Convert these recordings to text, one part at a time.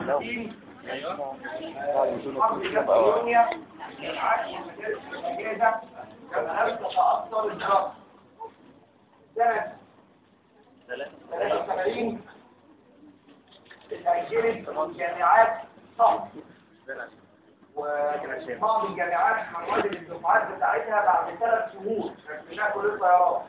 الدين حرب الدنيا العاشر مجالس الأجازة كما أبدأ أكثر الدراسة سنة 73 اتأجلت الجامعات صعب وبعض الجامعات حولت الدفعات بتاعتها بعد ثلاث شهور كانت كلية الطيران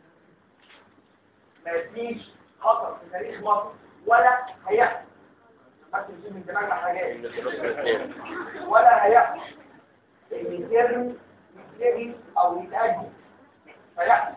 ما فيش خطر في تاريخ مصر ولا هيحصل بس نشيل من دماغنا حاجات ولا هيحصل ان الترم يتلغي او يتأجل فيحصل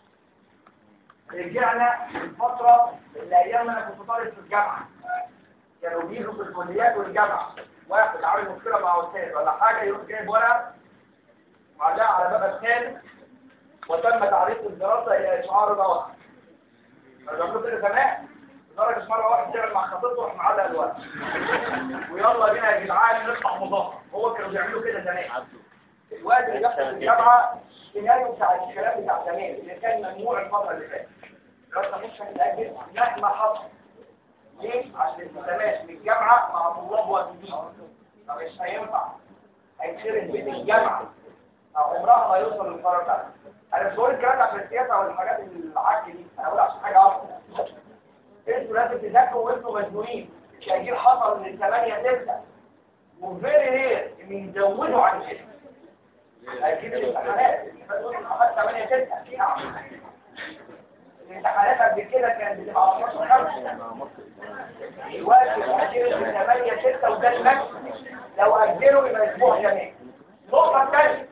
رجعنا للفترة اللي ايام انا كنت طالب في الجامعة كانوا بيجوا في الكليات والجامعة واحد عامل مشكلة مع أستاذ ولا حاجة يروح جايب ورقة وعليها على باب الثاني وتم تعريف الدراسة إلى إشعار ضوء أنا كنت زمان لدرجة مرة واحد تعمل مع خطيبته وراح معلق الورق ويلا بينا يا جدعان نفتح مظاهرة هو كانوا بيعملوا كده زمان الوقت اللي بيحصل في الجامعة سيناريو بتاع الكلام بتاع زمان اللي كان ممنوع الفترة اللي فاتت الدراسة مش هتتأجل مهما حصل ليه؟ عشان الالتزامات من الجامعة مع طلاب وافدين فمش هينفع هيتشرد بين الجامعة أو عمرها ما يوصل للقرار ده أنا مش بقول الكلام ده عشان السياسة ولا الحاجات العك دي أنا بقول عشان حاجة واحدة انتوا لازم تذاكروا وانتوا مجنونين التأجيل حصل من 8 6 وفيري رير ان يزودوا عن كده اكيد الامتحانات الامتحانات 8 6 فيها الامتحانات قبل كده كانت بتبقى 12 5 دلوقتي التأجيل من 8 6 وده الماكسيمم لو أجلوا يبقى أسبوع كمان النقطة الثانية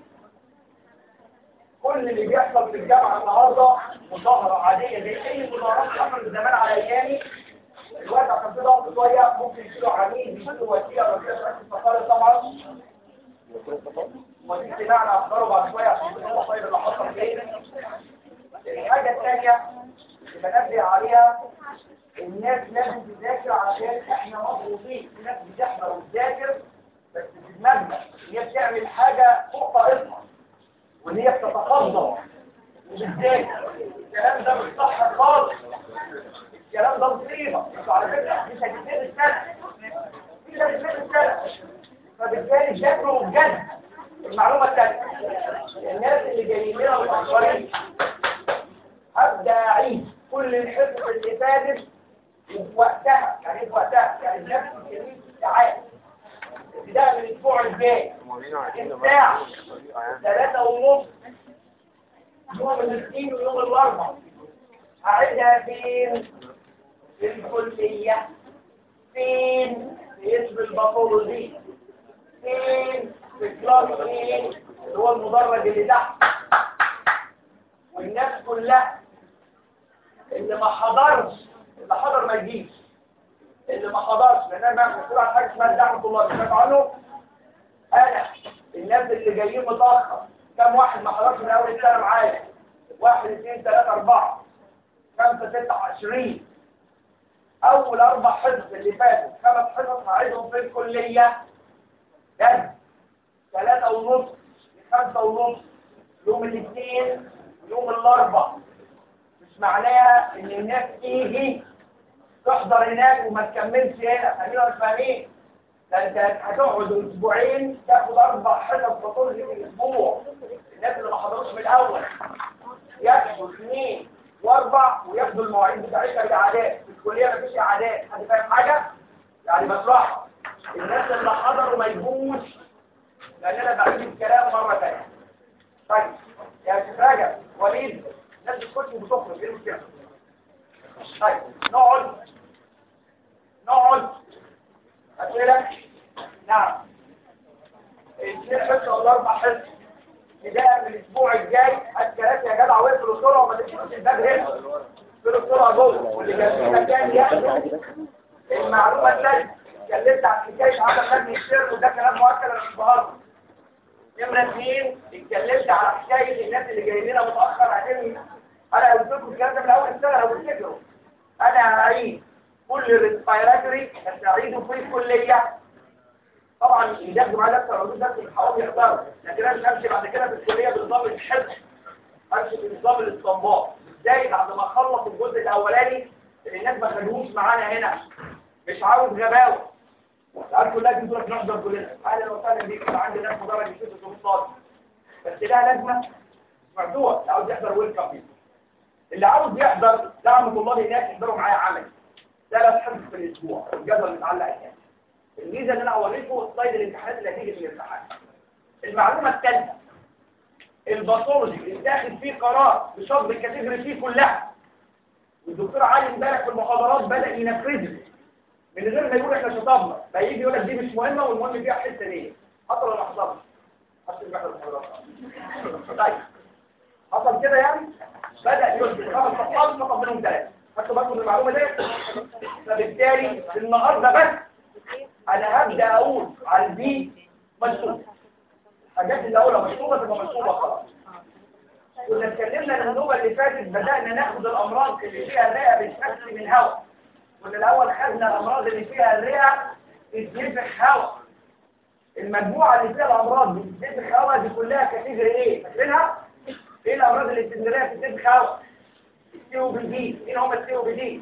كل اللي بيحصل في الجامعة النهاردة مظاهرة عادية زي أي مظاهرات حصلت زمان على أيامي الوقت عشان في ضغط شوية ممكن يشيلوا عميل يشيلوا وسيلة بس رئيس السفارة طبعا ودي اجتماعنا أخباره بعد شوية عشان تشوفوا طيب اللي حصل فين الحاجة الثانية اللي بنبه عليها الناس لازم تذاكر عشان احنا مضغوطين في ناس بتحضر وتذاكر بس في دماغنا هي بتعمل حاجة فوق طاقتها وان هي بتتقدم وبتذاكر الكلام ده مش صح خالص الكلام ده مصيبة انتوا على فكرة مش هتتنقل السنة مش هتتنقل السنة فبالتالي ذاكروا بجد المعلومة الثانية الناس اللي جايين لنا متأخرين هبدأ أعيد كل الحصص اللي فاتت في وقتها يعني ايه في وقتها يعني نفس الكلمة ساعات ابتداء من الاسبوع الجاي الساعة ثلاثة ونص يوم الاثنين ويوم الاربعاء هعيدها فين في الكلية فين في اسم الباثولوجي فين في كلاس ايه اللي هو المدرج اللي تحت والناس كلها اللي ما حضرش اللي حضر ما يجيش اللي ما حضرش لان انا بعمل مسؤول عن حاجه اسمها دعم طلاب سمعت عنه انا الناس اللي جايين متاخر كم واحد ما حضرش من اول السنه معايا واحد اثنين ثلاثة أربعة خمسة ستة عشرين أول أربع حصص اللي فاتوا خمس حصص هعيدهم في الكلية جد ثلاثة ونص خمسة ونص يوم الاثنين يوم الأربع مش معناها ان الناس تيجي تحضر هناك وما تكملش هنا فاهمين ولا مش فاهمين ده انت هتقعد اسبوعين تاخد اربع حصص باثولوجي في الاسبوع الناس اللي ما حضروش من الاول ياخدوا اثنين واربع وياخدوا المواعيد بتاعتها الاعداد في الكليه ما فيش اعداد حد فاهم حاجه يعني مصلحه الناس اللي حضروا ما يجوش لان انا بعيد الكلام مره ثانيه طيب يا شيخ رجب وليد الناس بتخش وبتخرج ايه المشكله طيب نقعد نقعد اسئله نعم الاثنين حصه ولا اربع حصص بدايه من الاسبوع الجاي الثلاثه يا جدع وقفوا بسرعه وما تمشيش الباب هنا وقفوا بسرعه جوه واللي كان في مكان ياخد المعلومه الثانيه اتكلمت عن حكايه عدم نبني السر وده كلام مؤكد انا مش بهزر نمرة اثنين اتكلمت على حكاية الناس اللي جايين لنا متأخر عشان انا قلت لكم الكلام ده من اول السنة لو تفتكروا انا هعيد كل الريسبيراتوري بس هعيده في الكلية طبعا اللي ياخدوا معايا نفس العلوم ده الحوام يحضروا لكن انا مش همشي بعد كده في الكلية بنظام الحفظ همشي بنظام الاستنباط ازاي بعد ما اخلص الجزء الاولاني اللي الناس ما خدوش معانا هنا مش عاوز غباوة العيال كلها دي تروح نحضر كلنا اهلا وسهلا بيك انا عندي ناس مدرج يشوفوا في الصالة بس لها لازمه مردوع اللي عاوز يحضر ويلكم فيه اللي عاوز يحضر دعم طلاب هناك يحضروا معايا عمل ثلاث حصص في الاسبوع الجدول متعلق هناك الميزه اللي انا هوريكم سلايد الامتحانات اللي هتيجي في الامتحان المعلومه الثالثه الباثولوجي اللي داخل فيه قرار بشطب الكاتيجوري فيه كلها والدكتور علي امبارح في المحاضرات بدا ينفذها من غير ما يقول احنا شطبنا فيجي يقول لك دي مش مهمه والمهم فيها حته ليه حصل ولا ما حصلش حصل بقى المحاضرات طيب حصل كده يعني بدا يثبت خمس صفحات فقط منهم ثلاثه خدتوا بالكم من المعلومه دي فبالتالي النهارده بس انا هبدا اقول على البي مشطوب الحاجات اللي اقولها مشطوبه تبقى مشطوبه خلاص كنا اتكلمنا النوبه اللي فاتت بدانا ناخد الامراض اللي فيها الرئه بتنفس من هواء كنا الاول خدنا الامراض اللي فيها الرئه بتنفخ هواء المجموعه اللي فيها الامراض بتنفخ هواء دي كلها كاتيجوري ايه فاكرينها ايه الامراض اللي بتنفخ بتنفخ هواء السي او بي دي مين هم السي او بي دي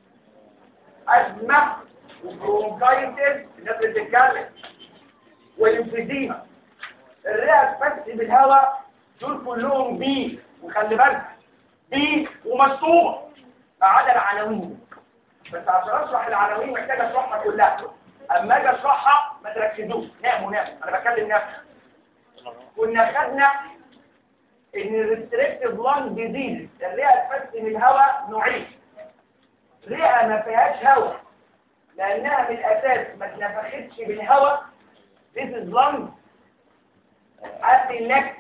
ازمه وبرونكايتس الناس اللي بتتكلم والانفيزيما الرئه تفتح بالهواء دول كلهم بي وخلي بالك بي ومشطوبه ما عدا العناوين بس عشان اشرح العناوين محتاج اشرحها كلها اما اجي اشرحها ما تركزوش ناموا ناموا انا بكلم نفسي كنا خدنا ان الريستريكتيف لانج ديزيز الرئه تفتح من الهواء نوعين رئه ما فيهاش هواء لانها من الاساس ما اتنفختش بالهواء This is lung ادي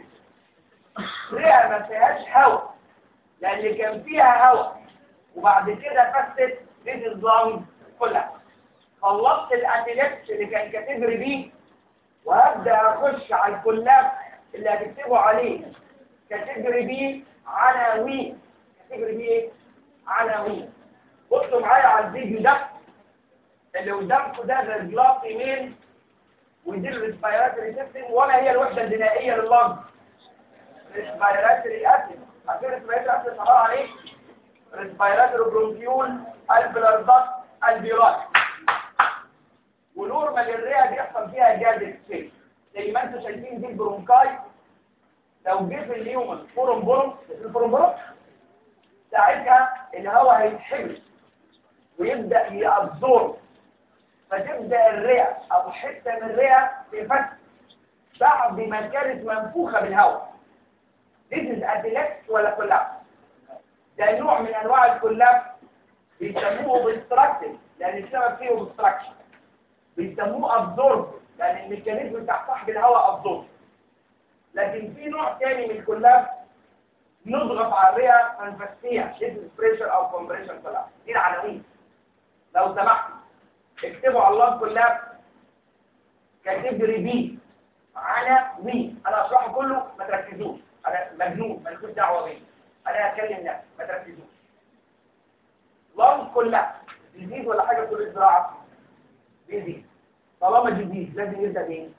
رئه ما فيهاش هواء لان كان فيها هواء وبعد كده فست This is lung كلها خلصت الاتيلكس اللي كان كاتيجوري بي وهبدا اخش على الكلاب اللي هتكتبوا عليه كاتيجوري بي عناوين كاتيجوري بي ايه عناوين بصوا معايا على الفيديو ده اللي قدامكم ده ده الجلاس ايميل ودي الريسبيراتوري سيستم ولا هي الوحده البنائيه لللنج ريسبيراتوري اسيد عارفين الريسبيراتوري اسيد عباره عن ايه ريسبيراتوري برونكيول البلارزات البيولات ونورمال الرئه بيحصل فيها جاز اكسيل زي ما انتم شايفين دي البرونكاي لو جه في اليومن فورم بورم الفورم بورم ساعتها الهواء هيتحبس ويبدا يابزورب فتبدا الرئه او حته من الرئه تنفك بعد ما كانت منفوخه بالهواء This is اديلكس ولا كولابس ده نوع من انواع الكولابس بيسموه obstructive لان السبب فيه obstruction بيسموه absorb لان الميكانيزم بتاع صاحب الهواء absorb لكن في نوع تاني من الكولابس نضغط على الرئه فنفسيها شد بريشر او كومبريشن كولابس دي العناوين لو سمحتوا اكتبوا على الله كلها كاتيجوري بي على وي انا اشرحه كله ما تركزوش انا مجنون مالكوش دعوه بيه انا هتكلم نفسي ما تركزوش لام كلها ديزيز ولا حاجه كل الزراعه ديزيز طالما ديزيز لازم يبدا بايه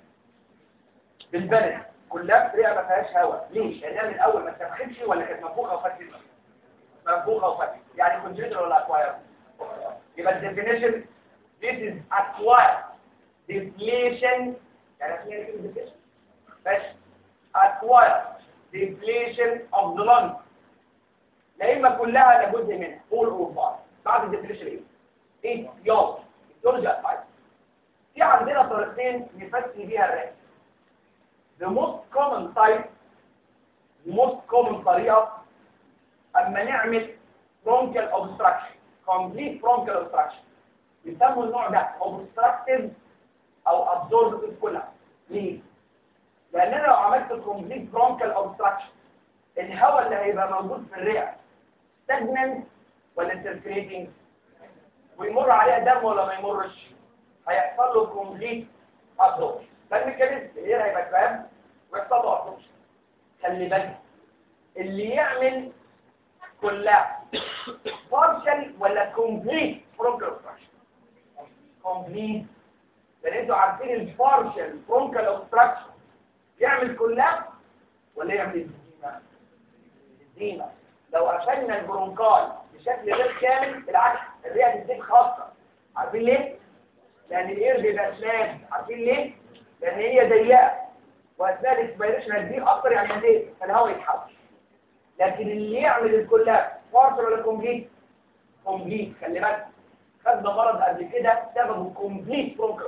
بالبلد كلها رئه ما فيهاش هواء ليه لانها من الاول ما تنفخش ولا كانت منفوخه وفتحت منفوخه وفتحت يعني كونجنتال ولا اكواير يبقى الديفينيشن this is acquired deflation يعني اسمها كده deflation بس acquired deflation of the lung لا اما كلها لا جزء منها all or part بعد الديفليشن ايه؟ ايه يلا الجورجيا فايت في عندنا طريقتين نفسي بيها الرئه the most common type the most common طريقه اما نعمل bronchial obstruction complete bronchial obstruction يسموا النوع ده obstructive او absorptive كلها ليه؟ لان انا لو عملت complete bronchial obstruction الهواء اللي هيبقى موجود في الرئه stagnant ولا circulating ويمر عليها دم ولا ما يمرش هيحصل له complete absorption ده الميكانيزم اللي هنا هيبقى فاهم ويحصل له absorption خلي بالك اللي يعمل كلها partial ولا complete bronchial obstruction complete لان انتوا عارفين البارشل برونكال اوبستراكشن يعمل كلاب ولا يعمل اديمه اديمه لو قفلنا البرونكال بشكل غير كامل بالعكس الرئه بتزيد خاصه عارفين ليه لان الاير بيبقى سلاب عارفين ليه لان هي ضيقه واثناء الاسبيريشن هتضيق اكتر يعني هتضيق فالهواء يتحرك لكن اللي يعمل الكلاب بارشل ولا كومبليت كومبليت خلي بالك خدنا مرض قبل كده سببه كومبليت برونكل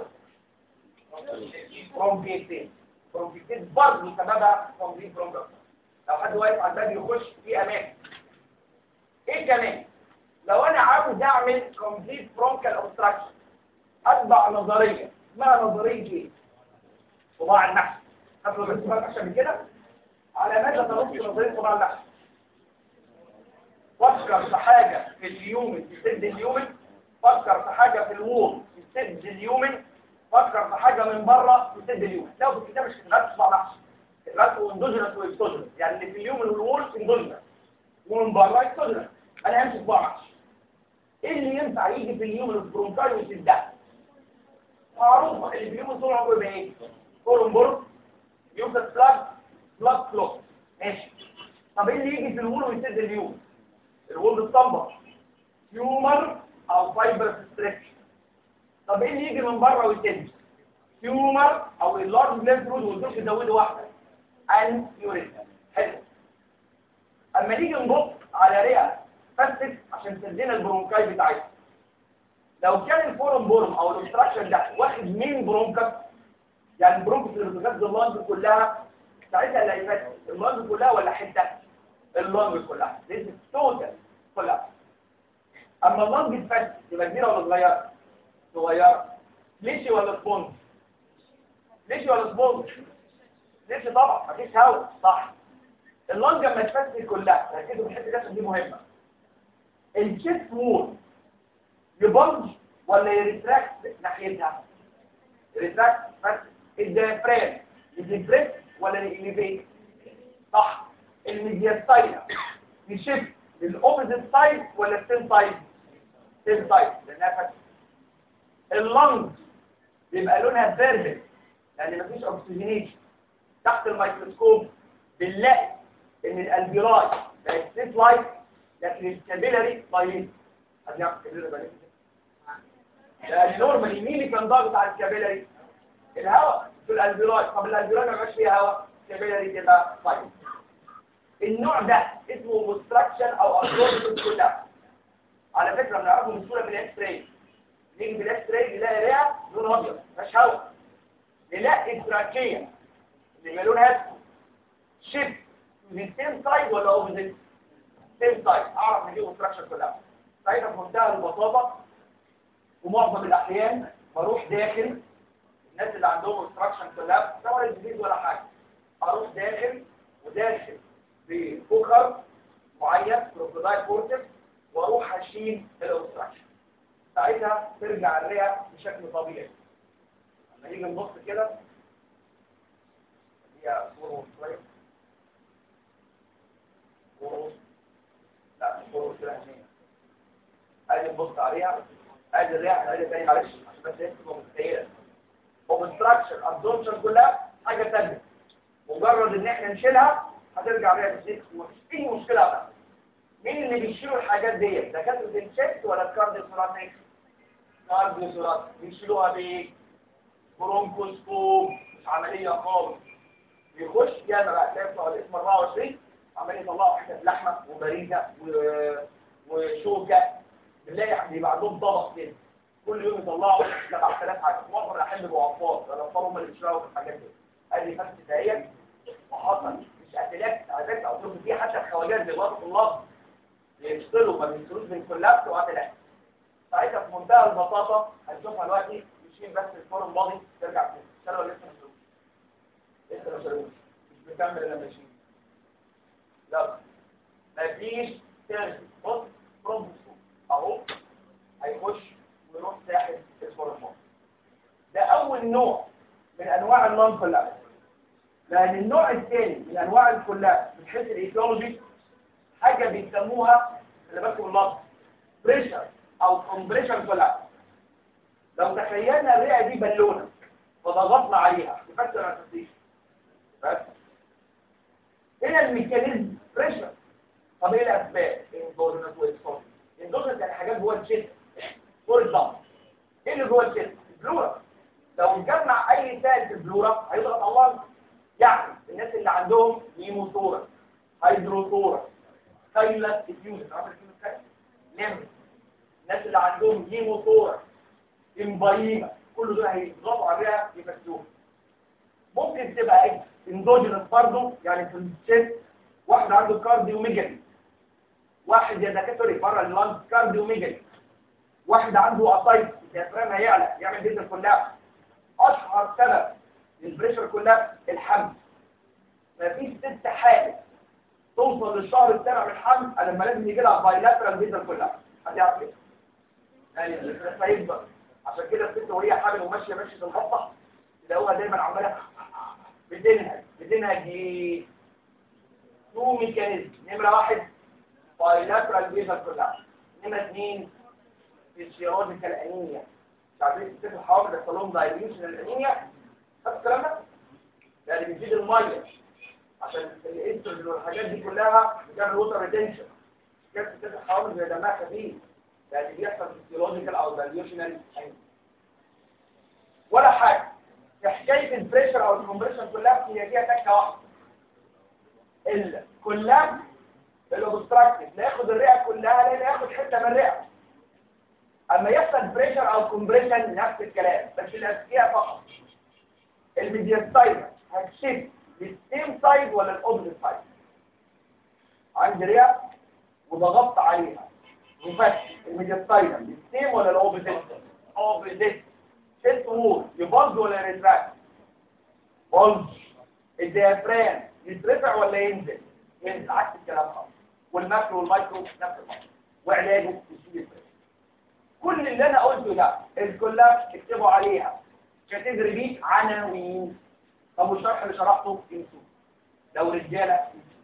برونكيتين برونكيتين برضه سببها كومبليت برونكل لو حد واقف على الباب يخش في امان ايه كمان لو انا عاوز اعمل كومبليت برونكال اوبستراكشن اتبع نظريه اسمها نظريه ايه صباع النحس خدوا بس صباع النحس من كده على ماذا تنص نظريه صباع النحس فكر في حاجه في اليومن تسد اليومن فكر في حاجه في الوول تسد اليومن فكر في حاجه من بره تسد اليومن لو في الكتاب مش كتبت صباع نحس كتبت اندوجينس واكسوجينس يعني اللي في اليومن والوول اندوجينس ومن بره اكسوجينس انا همسك صباع نحس ايه اللي ينفع يجي في اليومن البرونكاي ويسدها معروفه اللي في اليومن طول عمره يبقى ايه كولومبور يوسف بلاك بلاك فلو ماشي طب ايه اللي يجي في الوول ويسد اليوم الوول بالطنبه تيومر او فايبر ستريكشن طب ايه اللي يجي من بره ويسد تيومر او اللارج بلاد رود والدوش يزودوا واحده ان يوريثم حلو اما نيجي نبص على رئه فستك عشان تدينا البرونكاي بتاعتها لو كان الفورم بورم او الاوبستراكشن ده واخد من برونكس يعني البرونكس اللي بتغذي اللنج كلها ساعتها اللي هيفتح اللنج كلها ولا حته اللنج كلها دي توتال كلها اما اللنج اتفتح يبقى كبيره ولا صغيره صغيره ليشي ولا سبونج ليشي ولا سبونج ليشي طبعا مفيش هواء صح اللنج لما تفتح كلها ركزوا في الحته دي دي مهمه الشيست وول يبلج ولا يريتراكت ناحيتها يريتراكت بس الديافرام يديبريس ولا يليفيت صح الميدياستاينا يشفت للاوبوزيت سايد ولا السيم سايد سيم سايد لانها فتحه اللنج بيبقى لونها فيربل لان مفيش اوكسجينيشن تحت الميكروسكوب بنلاقي ان الالبيولاي بقت سيت لايت لكن الكابيلاري ضايق هتلاقي الكابيلاري ضايق لان نورمالي مين اللي كان ضاغط على الكابيلاري الهواء في الالبيولاي طب الالبيولاي ما بقاش فيها هواء الكابيلاري تبقى ضايق النوع ده اسمه اوبستراكشن او ابزوربشن كلها على فكره بنعرفه بسهوله بالاكس راي نيجي بالاكس راي نلاقي رئه لونها ابيض ما فيهاش هواء نلاقي التراكيه اللي لونها اسود شيب من سيم سايد ولا اوبوزيت سيم سايد اعرف نجيب اوبستراكشن كلها ساعتها في منتهى البساطه ومعظم الاحيان بروح داخل الناس اللي عندهم اوبستراكشن كلها سواء جديد ولا حاجه اروح داخل وداخل بفخر معين كروكودايل كورتكس واروح اشيل الاوبستراكشن ساعتها ترجع الرئه بشكل طبيعي لما نيجي نبص كده هي صوره شويه صوره لا صوره كده هنا ادي نبص عليها ادي الرئه ادي تاني معلش عشان بس انت تبقى متخيله اوبستراكشن ابزوربشن كلها حاجه ثانيه مجرد ان احنا نشيلها هترجع بيها تسيك ومفيش اي مشكله بقى مين اللي بيشيلوا الحاجات ديت دكاتره الشيست ولا الكارديو ثوراسيك كارديو ثوراسيك بيشيلوها بايه برونكوسكوب مش عمليه خالص بيخش ياما بقى تلاقي بتوع الاسم 24 عمال يطلعوا حته لحمه وبريده و... وشوكه بنلاقي بيبقى عندهم طبق كده كل يوم يطلعوا 7000 حاجه معظم الاحيان بيبقوا اطفال الاطفال هم اللي بيشتغلوا في الحاجات دي ادي فتحه دهيت وحصل مش قتلات على فكره او في حتى الخواجات زي بعض الطلاب يفصلوا ما بيفصلوش بين كلابس وقتلات ساعتها في منتهى البساطه هنشوفها دلوقتي يشيل بس الفورم بادي ترجع تاني شالوا ولا لسه ما شالوش لسه ما شالوش مش بيكمل لما يشيل لا مفيش تاني بص برومبوسكوب اهو هيخش ويروح ساحب الفورم بادي ده اول نوع من انواع النون كولابس لان النوع الثاني من انواع الكلاب من حيث الايديولوجي حاجه بيسموها اللي بالكم اللفظ بريشر او كومبريشن كولاب لو تخيلنا الرئه دي بالونه وضغطنا عليها تفسر ما تفسيش بس هنا الميكانيزم بريشر طب ايه الاسباب اندوجينس واكسوجينس اندوجينس يعني حاجات جوه الجسم فور اكزامبل ايه اللي جوه الجسم البلورا لو اتجمع اي سائل في البلورا هيضغط على اللنج يعني الناس اللي عندهم نيموثورا هيدروثورا سايلس افيوجن عارف الكلمه الثانيه نمر الناس اللي عندهم هيموثورا امبايما كل دول هيضغطوا عليها يفسدوها ممكن تبقى اندوجينس برضه يعني في الشيست واحد عنده كارديوميجالي واحد يا دكاتره بره اللانج كارديوميجالي واحد عنده اسايتس الديافرام هيعلى يعمل جدا كلها اشهر سبب للبريشر كلها الحمل مفيش ست حالة توصل للشهر السابع من الحمل لما لازم يجي لها بايلاترال جدا كلها هتعرف كده يعني لسه هيكبر عشان كده الست وهي حامل وماشيه ماشيه الخطه تلاقوها دايما عماله بدينها بدينها دي تو ميكانيزم نمره واحد بايلاترال جدا كلها نمره اثنين فيسيولوجيكال انيميا مش عارفين الست الحوامل يحصل لهم دايليوشن الانيميا نفس الكلام ده يعني بتزيد الميه عشان الانسولين والحاجات دي كلها بتعمل ووتر ريتنشن كانت الست الحوامل زي دمها خفيف يعني بيحصل فيسيولوجيكال او دايليوشنال ولا حاجه في حكايه البريشر او الكومبريشن كلها هي فيها تكه واحده الكلام الاوبستراكتيف ناخد الرئه كلها لا ناخد حته من الرئه اما يحصل بريشر او كومبريشن نفس الكلام بس الاساسيه فقط الميدياستايل هتشيفت للسيم سايد ولا الاوبزيت سايد عندي رئه وضغطت عليها وفتح الميدياستايل للسيم ولا الاوبزيت اوبزيت ست امور يبلج ولا يرتفع بلج الديافرام يترفع ولا ينزل ينزل عكس الكلام خالص والماكرو والمايكرو نفس الموضوع وعلاجه يشيل الفرق كل اللي انا قلته ده الكلها اكتبوا عليها كاتيجوري بي عناوين طب والشرح اللي شرحته انتوا لو رجاله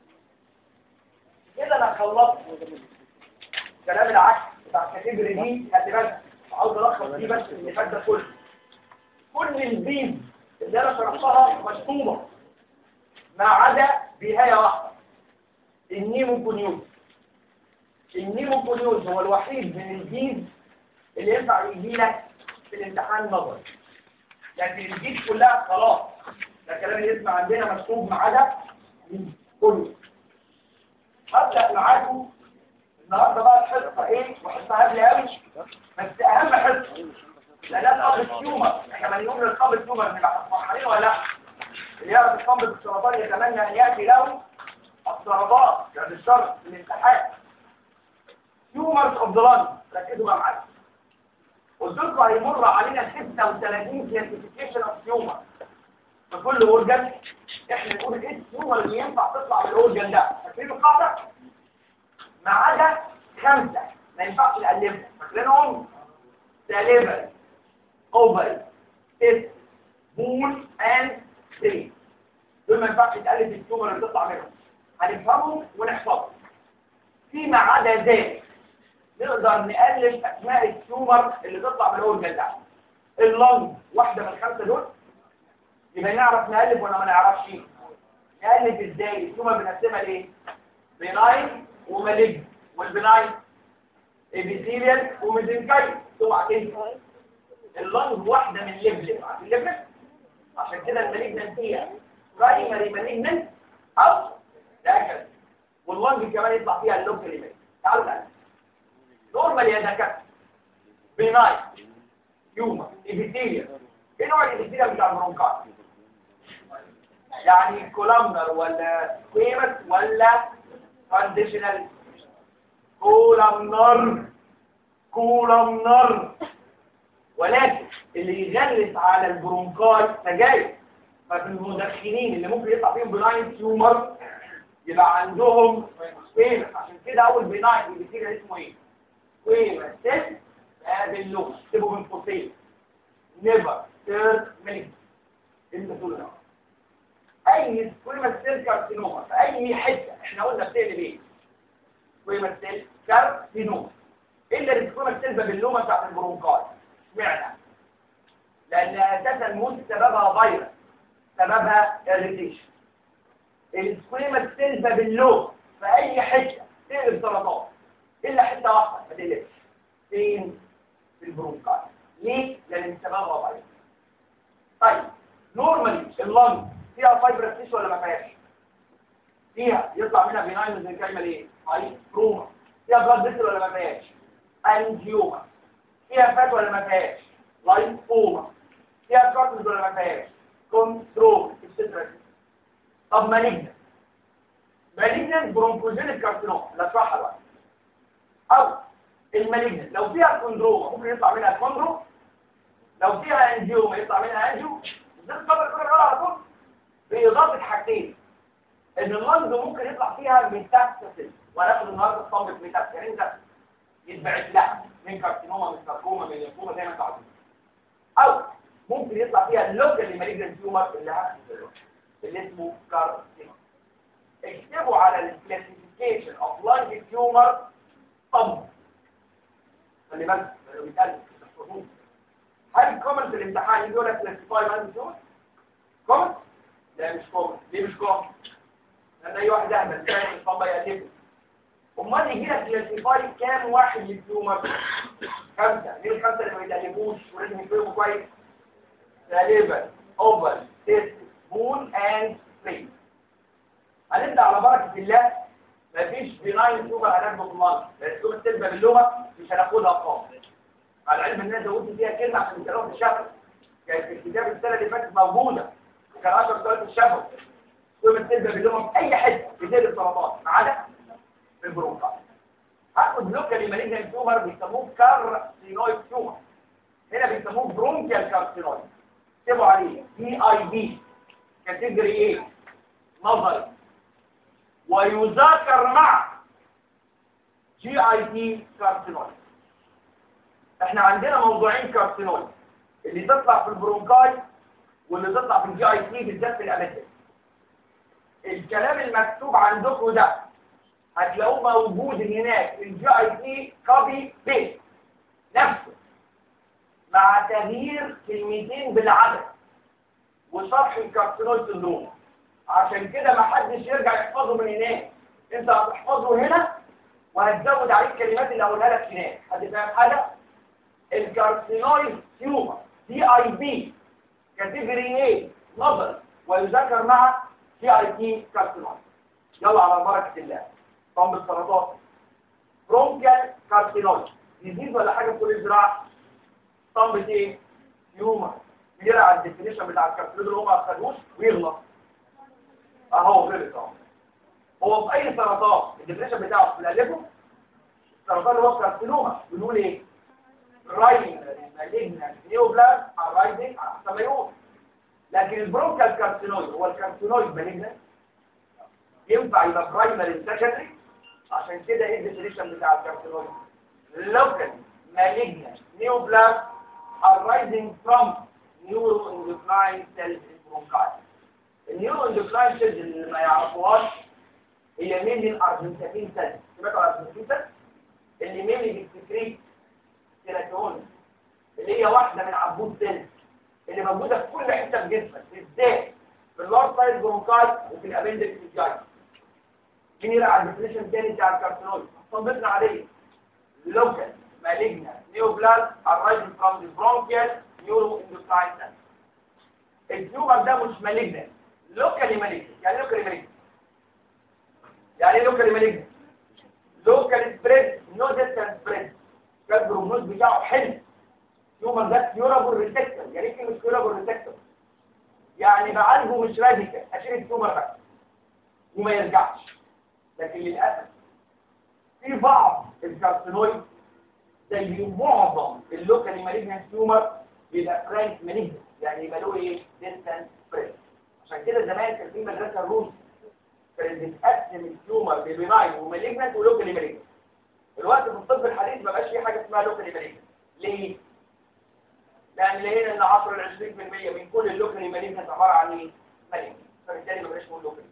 كده انا خلصت كلام العكس بتاع الكاتيجوري دي خلي بالك عاوز الخص دي بس اللي فات ده كله كل البيز اللي انا شرحتها مشطوبه ما عدا بنهايه واحده النيموكونيوز النيموكونيوز هو الوحيد من البيز اللي ينفع يجي لك في الامتحان نظري لكن الجيش كلها خلاص ده كلام اللي يسمع عندنا مكتوب ما عدا كله هبدأ معاكم النهارده بقى الحصه ايه وحصه هبله قوي بس اهم حصه لا ده القبض تيومر احنا بنقول القبض تيومر من فرحانين ولا لا اللي يعرف القبض بالسرطان يتمنى ان ياتي له السرطان يعني الشرط في الامتحان تيومرز اوف ذا لانج ركزوا بقى معايا قلت لكم هيمر علينا 36 كلاسيفيكيشن اوف تيومر في كل اورجان احنا نقول ايه التيومر اللي ينفع تطلع من الاورجان ده فاكرين القاعده ما عدا خمسه ما ينفعش نقلبهم فاكرينهم ساليفر اوفر تيست بول اند ستريت دول ما ينفعش تقلب التيومر اللي تطلع منهم هنفهمهم ونحفظهم فيما عدا ذلك نقدر نقلل اسماء التيومر اللي تطلع من الاورجن ده اللنج واحده من الخمسه دول يبقى نعرف نقلب ولا ما نعرفش نقلب ازاي التيومر بنقسمها لايه بناين ومالج والبناين ابيثيليال وميزنكاي اوعى تنسى اللنج واحده من الليبلب عارف الليبلب عشان كده المالجنت هي برايمري مالجنت او تاكل واللنج كمان يطلع فيها اللوكال ايميج تعالوا نقلب نورمال يا دكاتره بناين هيومر ابيثيليال ايه نوع الابيثيليال بتاع البرونكات يعني كولامنر ولا سكويمس ولا كونديشنال كولامنر كولامنر ولكن اللي يغلس على البرونكاي سجاير ففي المدخنين اللي ممكن يطلع فيهم بناين تيومر يبقى عندهم سكويمس عشان كده اول بناين الابيثيليال اسمه ايه سكويمس سيل هذا اللغة اكتبوا من قوسين نيفر تيرد ميليك انت تقول ده اي سكويمس سيل كارسينوما في اي حته احنا قلنا بتقلب ايه سكويمس سيل كارسينوما الا السكويمس سيل بابلوما بتاعت البرونكاي اشمعنى لان اساسا الموت سببها فيروس سببها اريتيشن السكويمس سيل بابلوما في اي حته تقلب سرطان الا حته واحده ما تقلبش فين في البرونكاي ليه؟ لان السماء وضعيه طيب نورمالي اللنج فيها فايبرس تيشو ولا ما فيهاش فيها يطلع منها بيناين زي الكلمه ايه هاي روما فيها بلاد فيسل ولا ما فيهاش انجيوما فيها فات ولا ما فيهاش لايفوما فيها كارتز ولا ما فيهاش كونترول etc طب مالجنت مالجنت برونكوجينيك كارسينوم لا اشرحها بقى او المالجنت لو فيها كوندروما ممكن يطلع منها كوندرو لو فيها انجيوما يطلع منها انجيو ده الخبر كده غلط على طول باضافه حاجتين ان اللنج ممكن يطلع فيها ميتاستاسيس وناخد النهارده صامت ميتاستاسيس يعني انت يتبعت لها من كارسينوما من ساركوما من ليمفوما زي ما انت عايز او ممكن يطلع فيها اللوكال مالجنت تيومر اللي هاخد دلوقتي اللي اسمه كارسينوما اكتبوا على الكلاسيفيكيشن اوف لانج تيومر طب خلي بالك لو بيتقال هل كومنت الامتحان يجي يقول لك كلاسيفاي لانج تيومر كومنت لا مش كومنت ليه مش كومنت لان اي واحد اهبل ثاني طب يقلبه امال يجي لك كلاسيفاي كام واحد للتيومر خمسه مين الخمسه اللي ما بيتقلبوش ولازم يفهموا كويس غالبا اوفر تيست بون اند سبرينج هنبدا على بركه الله مفيش بناين سوبر هناخده في المنطق لان السوبر التلبه باللغه مش هناخدها خالص على العلم ان انا زودت فيها كلمه عشان يتكلموا في الشفوي كانت في الكتاب السنه اللي فاتت موجوده كان 10 سؤال في الشفوي السوبر التلبه باللغه في اي حته بتقلب السرطان ما عدا في البرونكايت هاخد لوكالي مالجنت تيومر بيسموه كارسينويد تيومر هنا بيسموه برونكيال كارسينويد اكتبوا عليه بي اي بي كاتيجوري ايه نظري ويذاكر مع جي اي تي كارسينويد احنا عندنا موضوعين كارسينويد اللي تطلع في البرونكاي واللي تطلع في الجي اي تي بالذات في الاماكن الكلام المكتوب عندكم ده هتلاقوه موجود هناك في الجي اي تي كوبي بيست نفسه مع تغيير كلمتين بالعدد وشرح الكارسينويد سندروم عشان كده ما حدش يرجع يحفظه من هناك انت هتحفظه هنا وهتزود عليه الكلمات اللي هقولها لك هناك حد فاهم حاجه الكارسينويد تيومر دي اي بي كاتيجوري ايه نظر ويذكر مع دي اي تي كارسينويد يلا على بركه الله طب السرطان برونكيال كارسينويد ديزيز ولا حاجه في كل الزراعه طنبة ايه تيومر بيرى الديفينيشن بتاع الكارسينويد اللي هو ما خدوش ويغلط اهو غلط اهو هو في اي سرطان الديفينيشن بتاعه بنقلبه السرطان اللي هو كارسينوما بنقول ايه راين مالجنا نيوبلاز ارايزنج احسن ما يقول لكن البرونكال كارسينويد هو الكارسينويد مالجنا ينفع يبقى برايمري سكندري عشان كده ايه الديفينيشن بتاع الكارسينويد لوكال مالجنا نيوبلاز arising from neuroendocrine cells in bronchi النيوروندوكراين سيلز اللي ما يعرفوهاش هي مين الارجنتين سيلز سمعتوا الارجنتين سيلز اللي مين بتكريت سيراتون اللي هي واحده من عبود سيلز اللي موجوده في كل حته في جسمك بالذات في اللارج سايز برونكايت وفي الابندكس الجاي مين يلعب على الديفينيشن الثاني بتاع الكارسينويد صنبتنا عليه لوكال مالجنا نيوبلاز arising from the bronchial neuroendocrine cells التيومر ده مش مالجنا لوكالي مالجنا يعني لوكالي مالجنا يعني ايه لوكالي مالجنا لوكالي سبريد نو ديستانس سبريد كان البروجنوز بتاعه حلو تيومر ده كيورابل ريسكتور يعني ايه مش كيورابل ريسكتور يعني بعالجه مش راديكال اشيل التيومر بس وما يرجعش لكن للاسف في بعض الكارسينويد زي معظم اللوكالي مالجنت تيومر بيبقى فرانك مالجنت يعني يبقى له ايه ديستانس سبريد عشان كده زمان كان في مدرسه الروس كانت بتقسم التيومر ببناين ومالجنت ولوكالي مالجنت الوقت في الطب الحديث ما بقاش في حاجه اسمها لوكالي مالجنت ليه لان لقينا ان 10 ل 20% من كل اللوكالي مالجنت عباره عن ايه مالجنت فبالتالي ما بقاش اسمه لوكالي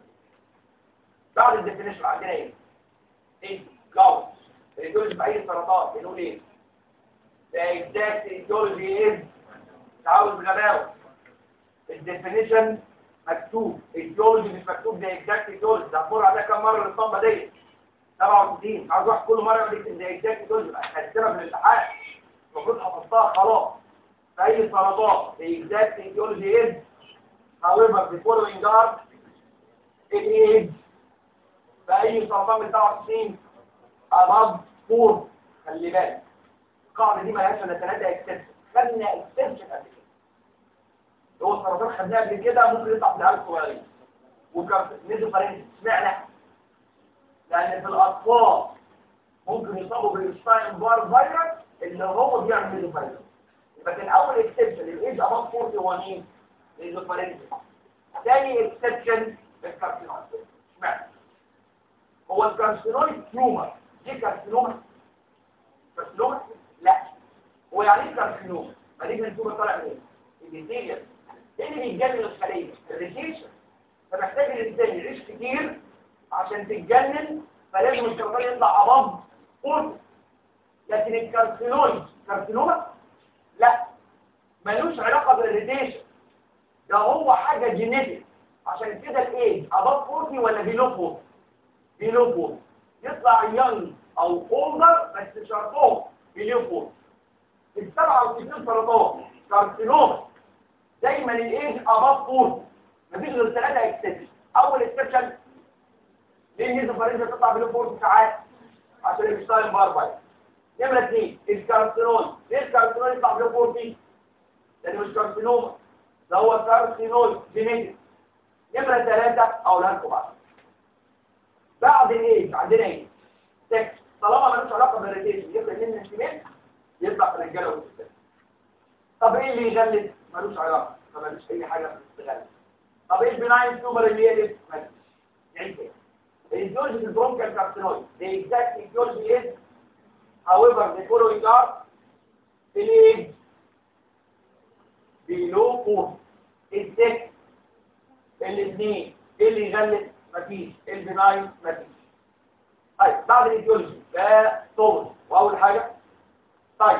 بعد الديفينيشن عندنا ايه ايه جاوز الايديولوجي في اي سرطان بنقول ايه the exact etiology is تعاوز بغباوه الديفينيشن مكتوب ايديولوجي مش مكتوب ده exact etiology ده هتمر عليها كام مره الاسطمبه ديت 67 عاوز واحد كل مره يقول لك ده exact etiology هتكتبها في الامتحان المفروض حفظتها خلاص في اي سرطان the exact etiology is however the following are it is في اي سرطان من 29 above 4 خلي بالك القاعده دي مالهاش الا ثلاثه اكسبشن خدنا اكسبشن قبل كده هو السرطان خدناه قبل كده ممكن يطلع في العيال الصغيرين وكان نزل فرنسي اشمعنى؟ لان في الاطفال ممكن يصابوا بالستاين بار فيروس اللي هو بيعمل ميزوفارينجيا يبقى كان اول اكسبشن الايج اباف 41 ميزوفارينجيا ثاني اكسبشن الكارسينوم اشمعنى؟ هو الكارسينوم تيومر دي كارسينوما كارسينوما لا هو يعني ايه كارسينوما مالجنت تيومر طالع منين الابيثيليوم ايه اللي بيتجنن الخليه الريديشن فمحتاج الانسان يعيش كتير عشان تتجنن فلازم السرطان يطلع اباف قلت لكن الكارسينوم كارسينوما لا ملوش علاقه بالريديشن ده هو حاجه جينيتك عشان كده الايه اباف 40 ولا بيلو 40 بيلو 40 يطلع يونج او اولدر بس شرطهم بيلو 40 ال 67 سرطان كارسينوما دايما الايج اباف 40 مفيش غير ثلاثه اكسبشن اول اكسبشن ليه الميزوفارينجيا تطلع بيلو 40 ساعات عشان الستاين بار باي نمرة اثنين الكارسينون ليه الكارسينون يطلع بلو 40 لانه مش كارسينوما ده هو كارسينون جينيتك نمرة ثلاثة اقولها لكم بعد بعد ايه عندنا ايه سكس طالما ملوش علاقة بالريتيشن يبقى من الاهتمام يطلع في الرجالة والستات طب ايه اللي يغلس ملوش علاقة فملوش اي حاجة بتغلس طب ايه البناين تيومر اللي يقلب ملوش يعني كده الجيولوجي البرونكال كارسينويد the exact etiology is however the following are age below 4 السكس الاثنين اللي يغلس مفيش البناين مفيش طيب بعد الايديولوجي ده طول واول حاجه طيب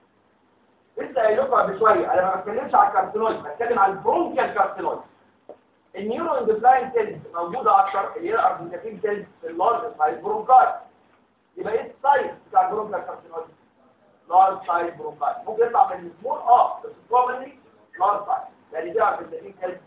لسه قايل لكم قبل شويه انا ما بتكلمش على الكارسينويد بتكلم على البرونكيال كارسينويد النيورو اندوكراين سيلز موجوده اكتر اللي هي الاربيتاتين سيلز في اللارج سايز برونكاي يبقى ايه السايز بتاع البرونكال كارسينويد لارج سايز برونكاي ممكن يطلع من السمول اه بس كومنلي لارج سايز لان دي اربيتاتين سيلز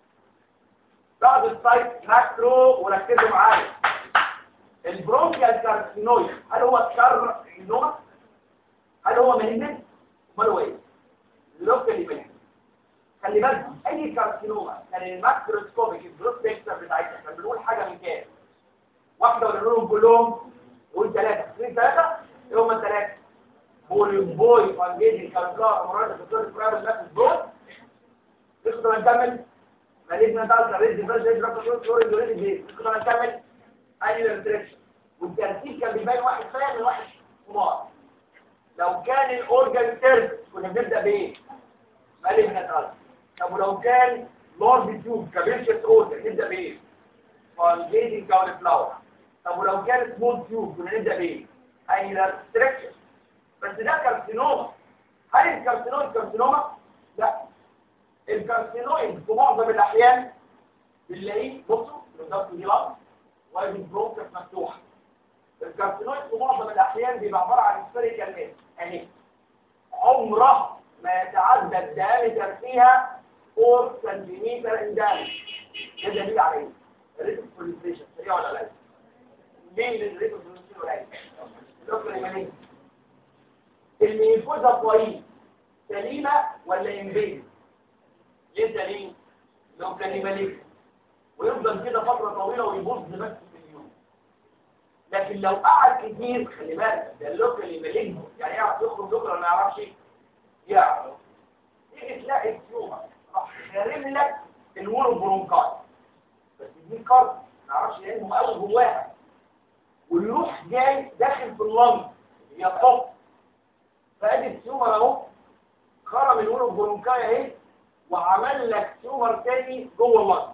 بعد السايز ماكرو وركزوا معايا البرونكيال كارسينويد هل هو كارسينوما هل هو مالجنت امال هو ايه لوكالي مالجنت خلي بالك اي كارسينوما كان الماكروسكوبيك البروس بيكتر بتاعتها كان بنقول حاجه من كام واحده ولا نقولهم كلهم نقول ثلاثه اثنين ثلاثه ايه هم الثلاثه بوليوم بوي فانجيجي كالكار مراد الدكتور الفرابل نفس دول نقدر نكمل مالجنا ده ريد فيرج ريد رابط دور دور دي نقدر نكمل اني ريستريكشن والترتيب كان بيبين واحد فاهم من واحد حمار لو كان الاورجان تيرف كنا بنبدا بايه مالجنا ده طب ولو كان لارج تيوب كابيشيس اورجان نبدا بايه فانجيجي كاون فلاور طب ولو كان سمول تيوب كنا نبدا بايه اني ريستريكشن بس ده كارسينوما هل الكارسينوما كارسينوما لا الكارسينويد في معظم الاحيان بنلاقيه بصوا الضغط دي لارج وايد برونكس مفتوحه الكارسينويد في معظم الاحيان بيبقى عباره عن سفيريكال ماس اهي عمرها ما يتعدى الدايمتر فيها 4 سنتيمتر ان دايمتر ده دليل على ايه؟ الريت اوف بروليفريشن سريع ولا لا؟ ليه الريت اوف بروليفريشن قليل؟ لوكال ايمانيه الميكوزا كويس سليمه ولا انفيد؟ ليه سليم؟ لوكال ايمانيه ويفضل كده فتره طويله ويبوظ بس في اليوم لكن لو قعد كتير خلي بالك ده اللوكال ايمانيه يعني يعرف يخرج بكره ولا ما يعرفش يعرف تيجي تلاقي التيومر راح خارم لك الورو برونكاي بس دي كارت ما اعرفش لانه قوي جواها ويروح جاي داخل في اللنج هي قط فادي التيومر اهو خرم الورو برونكاي اهي وعمل لك تيومر تاني جوه اللنج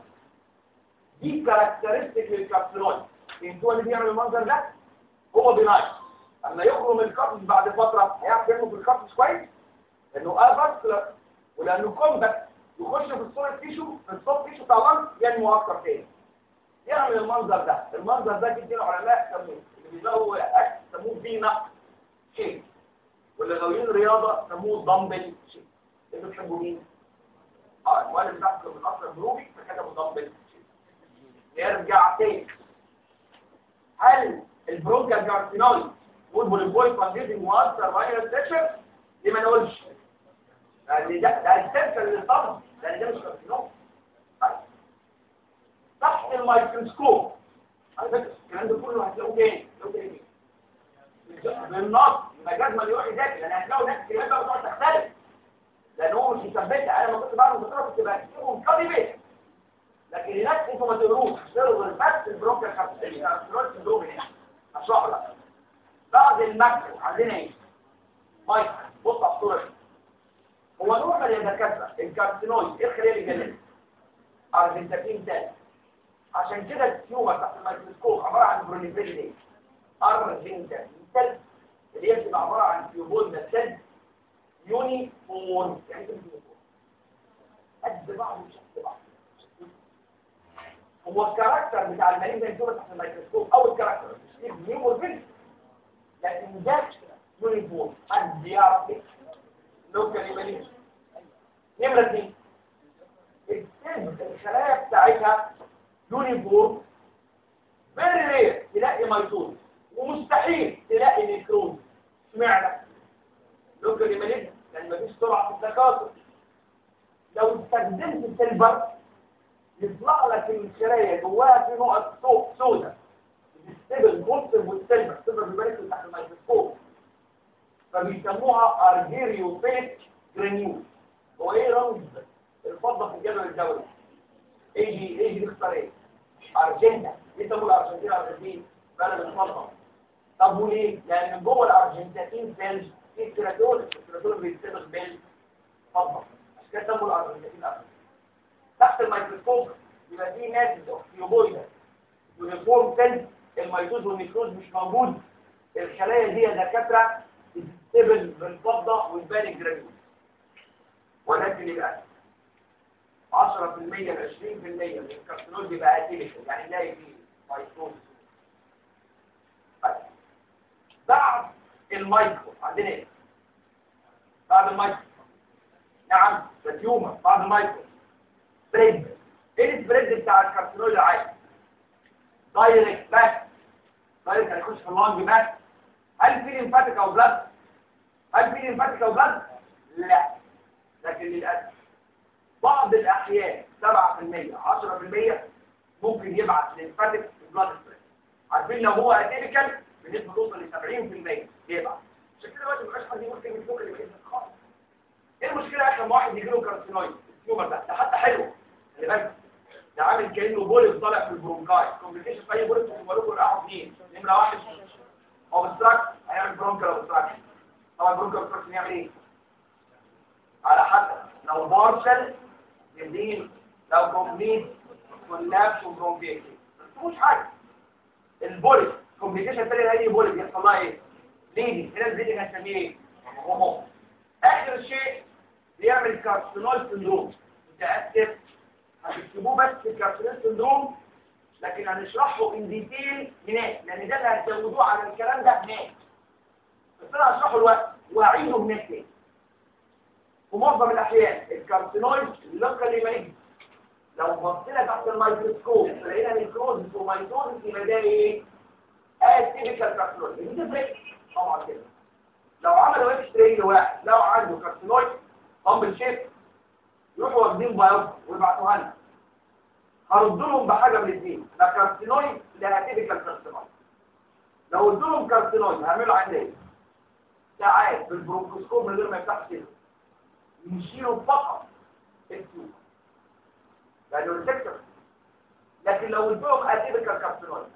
دي كاركترستيك للكابسولويد انتوا اللي بيعمل المنظر ده هو بناي اما يخرم الكابس بعد فتره هيعرف يرمي في الكابس كويس لانه افاسكولار ولانه كومباكت يخش في الصوره تيشو في الصوت تيشو بتاع اللنج ينمو اكتر تاني يعمل المنظر ده المنظر ده كتير علماء سموه اللي بيلاقوا اكل سموه فينا شيب واللي غاويين رياضه سموه دمبل شيب انتوا بتحبوا مين؟ اه المؤلف بتاعكم من اصل الجروبي فكتبوا ضم نرجع تاني هل البرونكال كارسينويد والبوليبويد فانجيتنج مؤثر فايروس سيشن؟ ليه ما نقولش؟ لان ده ده السنسر اللي طبعا لان ده مش كارسينوم طيب تحت الميكروسكوب على فكره الكلام ده كله هتلاقوه فين؟ هتلاقوه فين؟ بالنص يبقى جزمه يروح يذاكر لان هتلاقوا ناس كتير بقى بتقعد تختلف لان هو مش مثبتها انا لما كنت بعمل مذكره كنت بكتبهم كوبي بيست لكن هناك انتوا ما تقروش تقروا بس البروكر كارسينويد سندروم هنا هشرح لك بعد المكتب عندنا ايه؟ مايك بص على الصوره دي هو نوع من الدكاتره الكارسينويد ايه الخليه اللي جنبه؟ ارجنتين تاني عشان كده التيومر تحت الميكروسكوب عباره عن برونيفيل ايه؟ ارجنتين تاني اللي هي بتبقى عباره عن تيوبول سيل يونيفورم يعني ايه يونيفورم؟ قد بعض مش قد بعض هو الكاركتر بتاع المريض ده يشوفه تحت الميكروسكوب او الكاركتر مش نيومورفين لكن ده يونيفورم حد يعرف ايه لوكال يبقى نمرة اثنين السن الخلايا بتاعتها يونيفورم فيري رير تلاقي ميتوز ومستحيل تلاقي نيكروز اشمعنى؟ لوكال يبقى لان مفيش سرعه في التكاثر لو استخدمت السيلفر يطلع لك الخلايا جواها في نقط سوق سوداء بتستقبل مصر والسيلفر السيلفر بيبارك تحت الميكروسكوب فبيسموها ارجيريوفيت جرانيول هو ايه رمز الفضه في الجدول الدولي اي جي اي جي بيختار ايه ارجنتا ليه سموا الارجنتين ارجنتين بلد الفضه طب وليه لان جوه الارجنتين سيلز في كيراتول الكيراتول بيستخدم بالفضه عشان كده سموا الارجنتين ارجنتين تحت الميكروسكوب يبقى في ناس يوبويدا يونيفورم سيلز الميتوز والنيكروز مش موجود الخلايا دي يا دكاتره بتستقبل بالفضه والبان الجرانيول ولكن للاسف 10% ل 20% من الكارسينوز بيبقى اتيبيكال يعني نلاقي فيه ميتوز طيب بعد المايكرو عندنا ايه؟ بعد المايكرو نعم ده تيومر بعد المايكرو سبريد ايه السبريد بتاع الكارسينوز العادي؟ دايركت بس دايركت هيخش في اللانج بس هل في ليمفاتيك او بلاد هل في ليمفاتيك او بلاد لا لكن للاسف بعض الاحيان 7% 10% ممكن يبعت ليمفاتيك بلاد ستريس عارفين لو هو اتيبيكال بنسبه توصل ل 70% يبعت عشان كده دلوقتي مبقاش حد يقول كلمه فوق اللي بقيت خالص ايه المشكله عشان واحد يجي له كارسينويد التيومر ده ده حتى حلو خلي بالك ده عامل كانه بوليس طالع في البرونكاي كومبليكيشن في اي بوليس بيقولوا راحوا اثنين نمره واحد اوبستراكت هيعمل برونكال اوبستراكشن طبعا برونكال اوبستراكشن يعمل ايه على حسب لو بارشل يدين لو كومبليت كولابس وبرونكيتي بس مش حاجه البوليس كومبليكيشن تاني اي بوليس يحصل لها ايه ليدي هنا الفيديو هنسميه ايه هو اخر شيء بيعمل كارسينول سندروم متاسف هتكتبوه بس الكارسينول سندروم لكن هنشرحه ان ديتيل هناك لان ده اللي هتزودوه على الكلام ده هناك بس انا هشرحه الوقت واعيده هناك تاني في معظم الاحيان الكارسينويد اللوكالي مالجن لو بصينا تحت الميكروسكوب لقينا نيكروزس وميتوزس يبقى ده ايه؟ اتيبيكال كارسينويد دي تفرق طبعا كده لو عملوا اكس راي لواحد لو عنده كارسينويد بامبل شيب يروحوا واخدين بايوبسي ويبعتوها لنا هرد لهم بحاجه من الاثنين لا كارسينويد لا اتيبيكال كارسينويد لو قلت لهم كارسينويد هعملوا عندي ايه؟ ساعات بالبرونكوسكوب من غير ما يفتحوا كده يشيلوا فقط التيوب لانه السكتر لكن لو قلت لهم اتيبيكال كارسينويد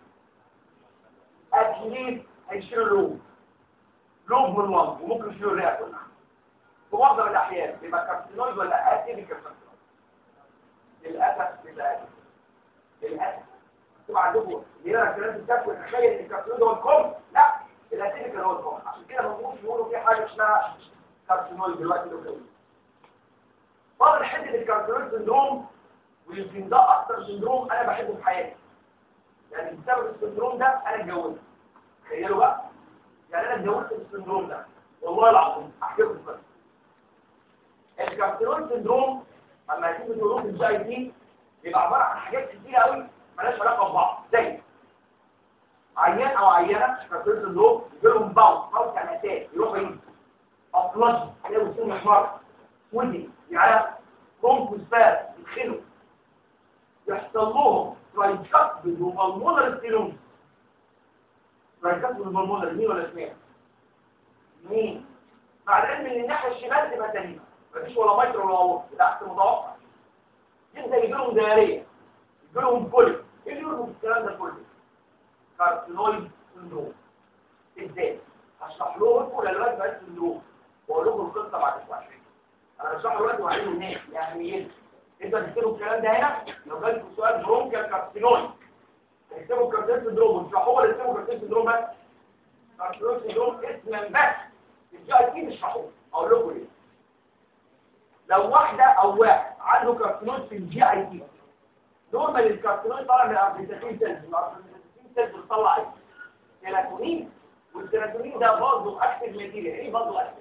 اتليست هيشيلوا لوب لوب من اللنج وممكن يشيلوا الرئه كلها في معظم الاحيان بيبقى كارسينويد ولا اتيبيكال كارسينويد للاسف بيبقى للاسف انتوا عندكم بيقرا الكلام الكتاب وتخيل ان الكارسينويد هو الكم لا الاتيبيكال هو الكم عشان كده ما بنقولش يقولوا في حاجه اسمها كارسينويد دلوقتي لو كده فاضل حته الكارسينويد سندروم ويمكن ده اكتر سندروم انا بحبه في حياتي يعني بسبب السندروم ده انا اتجوزت تخيلوا بقى يعني انا اتجوزت بالسندروم ده والله العظيم احكي لكم بس الكارسينويد سندروم اما تيجي تقولوا في الجي تي بيبقى عباره عن حاجات كتيره قوي مالهاش علاقه ببعض زي عيان او عيانه كارسينويد سندروم يجي لهم باوت باوت يعني اتاك يروحوا ايه افلاج تلاقوا وسطهم احمر ودي يعني برونكوس باس يدخلوا يحصل لهم ترايكاسبيد وبالمونر ستيلوز ترايكاسبيد وبالمونر مين ولا اسمها مين مع العلم ان الناحيه الشمال تبقى سليمه مفيش ولا مايكرو ولا اورط ده احسن متوقع يبدا يجي لهم دياريه يجي لهم بولي ايه اللي يربط الكلام ده كله كارسينويد سندروم ازاي هشرح لهم كل الوقت بقى سندروم واقول لكم القصه بعد شويه انا بشرح دلوقتي وعلم الناس لاهميته انت تكتبوا الكلام ده هنا لو جالكم سؤال برونكيال كارسينويد تكتبوا كارسينويد سندروم وتشرحوه ولا تكتبوا كارسينويد سندروم بس كارسينويد سندروم اسما بس الجي اي تي مش هقول اقول لكم ليه لو واحده او واحد عنده كارسينويد في الجي اي تي نورمال الكارسينويد طالع من الاربيتاتين سيلز الاربيتاتين سيلز بتطلع ايه سيراتونين والسيراتونين ده برضه اكتف ماتيريال ايه برضه اكتف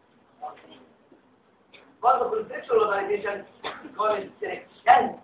برضه في السكشوال فاليديشن كونستريكشن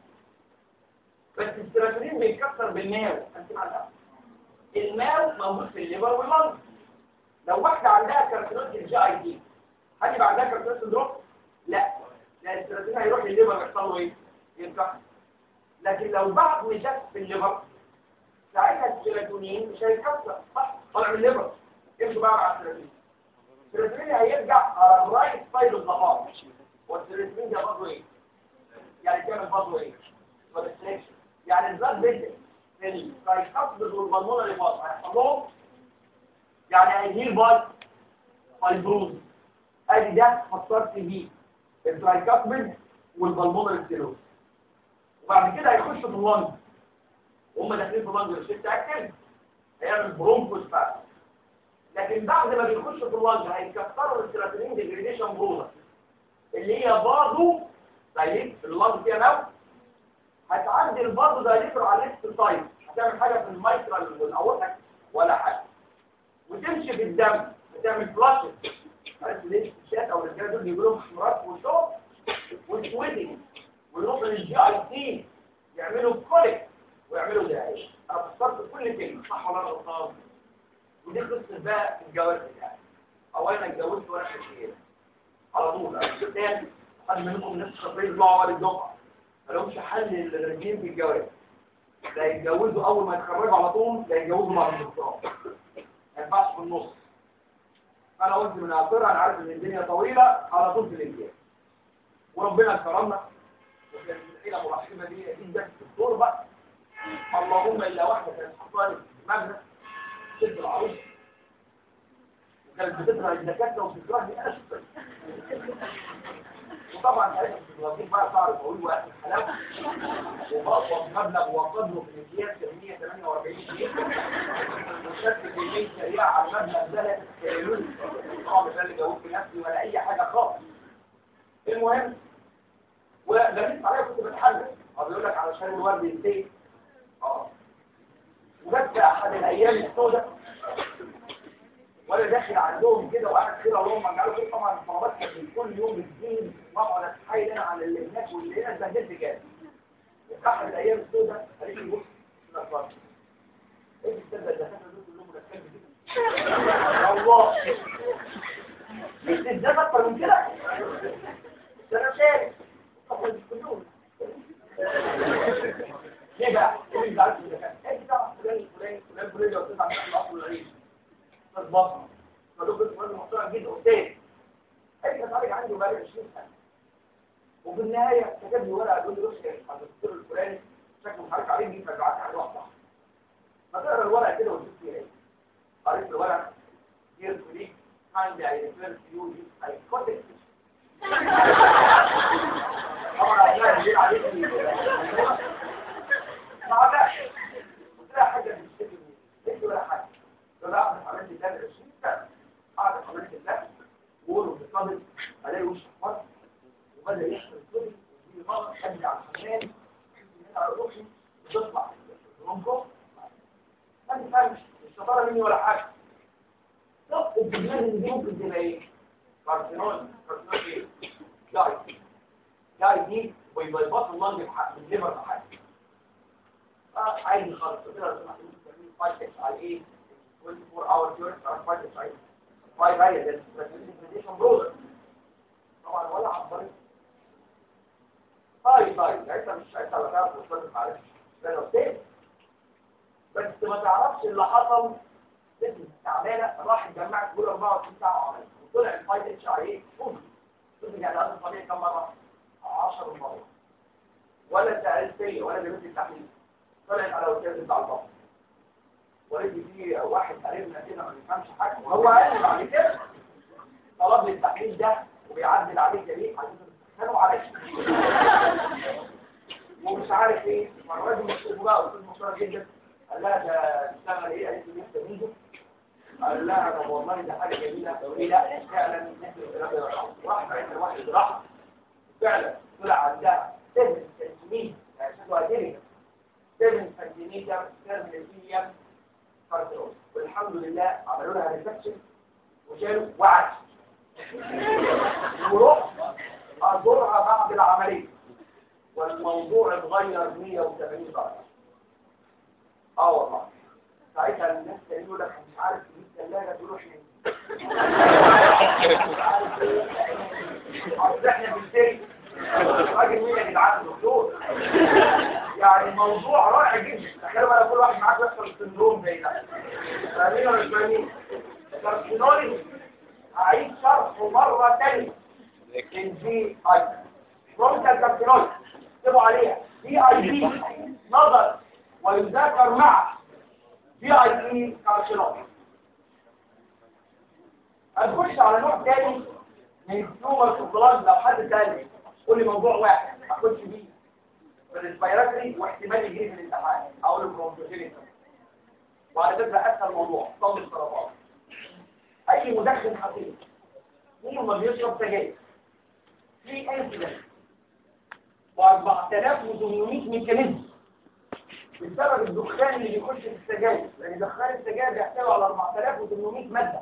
بس السيراتونين بيتكسر بالماو انت عارفه الماو موجود في الليفر واللنج لو واحده عندها كارسينويد الجي اي تي هل يبقى عندها كارسينويد سندروم لا لان السيراتونين هيروح للليفر يحصل له ايه ينكسر لكن لو بعض مشاكل في الليفر ساعتها السيراتونين مش هيتكسر صح طالع من الليفر امشوا بقى مع السيراتونين السيراتونين هيرجع على الرايت سايد اوف ذا هارت والسيراتونين ده برضه ايه يعني تعمل برضه ايه كونستريكشن يعني البلاد فيزل هيخفض الهرمونال باص هيحصل لهم يعني هيهيل باي فايبروز ادي ده فسرت بيه الترايكاسميد والبلمونال ستيروز وبعد كده هيخش في اللنج وهم داخلين في اللنج الشيت اكتف هيعمل برونكوس فاس لكن بعد ما بيخش في اللنج هيكسروا السيراتونين ديجريديشن برودكت اللي هي برضه زي اللنج فيها نوع هتعدي البرضه دايليتر على الليفت سايد هتعمل حاجه في المايكرال والاورتك ولا حاجه وتمشي في الدم بتعمل فلاش عارف ليه الشات او الرجاله دول بيجوا لهم احمرات وشوك وسويدنج ويروحوا للجي اي تي يعملوا كوليك ويعملوا داعي انا فسرت كل كلمه صح ولا غلطان ودي قصه بقى الجواز بتاعي او انا اتجوزت وانا شغال على طول انا تاني حد منكم نفس خبرين يطلعوا اول الدفعه ما لهمش حل للرجالين في الجواز لا يتجوزوا اول ما يتخرجوا على طول لا يتجوزوا بعد الدكتوراه ما ينفعش في النص انا قلت من اخرها انا عارف ان الدنيا طويله على طول في الامتياز وربنا كرمنا وكانت العيله مرحبه بيا جدا في الدور بقى اللهم الا واحده كانت حصلت مبنى ست العروس وكانت بتكره الدكاتره وبتكره لي انا شخصيا وطبعا ساعتها كنت بوظيف بقى شعر طويل وقت الحلاوه وبقبض مبلغ وقدره في الامتياز 848 جنيه وشكل كميه سريعه على المبلغ ده لا تتخيلوني طبعا مش أنا اللي جاوبت نفسي ولا اي حاجه خالص المهم ولبست عليا كنت بتحلل هو بيقول لك علشان الورد ينتهي اه وجت في احد الايام السوداء وانا داخل عندهم كده وقاعد كده اللهم اجعله كده طبعا الطلبات كانت كل يوم بتزيد واقعد اتحايل انا على اللي هناك واللي هنا اتبهدلت جامد في احد الايام السوداء قالت لي بص انا فرق ايه السبب الدكاتره دول كلهم مركبين كده والله مش ازاي اكتر من كده ده انا شارك طب كلهم ليه بقى؟ ايه اللي زعلت الدكاتره؟ ايه بتاع فلان فلان فلان فلان لو تسمع من الاصل العيش البطن فدول كنت راجل محترم جدا قدام اي كتعالج عندي بقالي 20 سنه وفي النهايه كتب لي ورقه يقول لي بص يا عند الدكتور الفلاني شكله مش عارف عليه دي فبعت على واحده ما تقرا الورقه كده وتشوف فيها ايه قريت الورقه دير فريك عندي اي ريفير يو اي كوتك طبعا انا اللي عليك ما عملش قلت لها حاجه بتشتكي مني قلت ولا حاجه فبقى قعدت عملت ده 20 سنه قعدت عملت ده وقولوا في الصدر الاقي وش احمر وبدا يحصل كده وفي مرض حد على الحمام من على روحي وتطلع منكم ما تفهمش مش شطاره مني ولا حاجه طب الدماغ اللي ممكن تبقى ايه؟ كارسينون كارسينون ايه؟ لا جاي دي ويبقى اللنج بحق الليفر بحق اه عادي خالص كده لو سمحت ممكن تعملي 5 اس اي اي 24 اور ديورنج 5 اس اي 5 هي ده بريزنتيشن برودر طبعا ولا عبرت طيب طيب انت مش عايز على كده وصلت معلش ده لو تاني بس ما تعرفش اللي حصل ست تعبانه راح اتجمعت كل 24 ساعه وعملت وطلع الفايت اتش اي اي شوف شوف يعني هذا الطبيعي كم مره 10 مرات ولا سالت فيا ولا جبت التحليل طلعت على وكاله بتاع البطن ولقيت في واحد قريبنا كده ما بيفهمش حاجه وهو قال لي بعد كده طلب لي التحليل ده وبيعدل عليه جميع كانوا عليك ومش عارف ايه فالراجل مكتوب بقى قلت له مشهوره جدا قال لها ده بتشتغل ايه قالت لي لسه ميزو قال لها طب والله ده حاجه جميله قالوا لي لا فعلا راح بعت واحد راح فعلا طلع عندها 7 سنتيمتر يعني شكله ادري 7 سنتيمتر ترمينية كارتروز والحمد لله عملوا لها ريسكشن وشالوا وعد ورحت أزورها بعد العملية والموضوع اتغير 180 درجة اه والله ساعتها الناس كانوا يقول لك مش عارف تجيب ثلاجة تروح فين مش عارف ايه اصل احنا بنشتري الراجل مين يا جدعان الدكتور يعني الموضوع رائع جدا تخيلوا بقى كل واحد معاه يحصل السندروم زي ده فاهمين ولا مش فاهمين؟ كارسينولي هعيد شرحه مرة تانية ان في اي برونكال كارسينولي اكتبوا عليها في اي بي نظر ويذاكر مع في اي بي كارسينولي هنخش على نوع تاني من تيومر في البلاد لو حد تاني قول لي موضوع واحد اخدش بيه بالريسبيراتوري واحتمال يجي في الامتحان اقول البرونكوجينيك وعلى فكره اسهل موضوع صلب السرطان اي مدخن خطير مين ما بيشرب سجاير في انسولين و4800 ميكانيزم بسبب الدخان اللي بيخش في السجاير لان دخان السجاير بيحتوي على 4800 ماده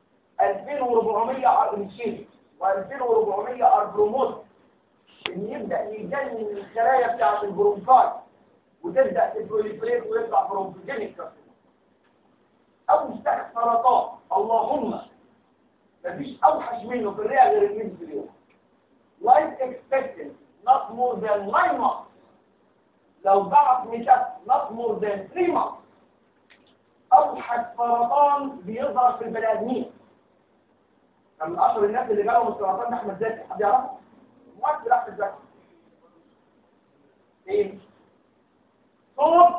2400 ارنشيل و2400 اربروموز ان يبدا يجنن الخلايا بتاعه البرونكاي وتبدا تبروليفريت ويطلع برونكوجينيك او مستخدم سرطان اللهم مفيش اوحش منه في الرئه غير الميز في اليوم life expectancy not more than 9 months لو ضعف ميتات not more than 3 months اوحش سرطان بيظهر في البني ادمين كان من اشهر الناس اللي جالهم السرطان ده احمد زكي حد يعرفه؟ ممثل احمد زكي ايه؟ صوت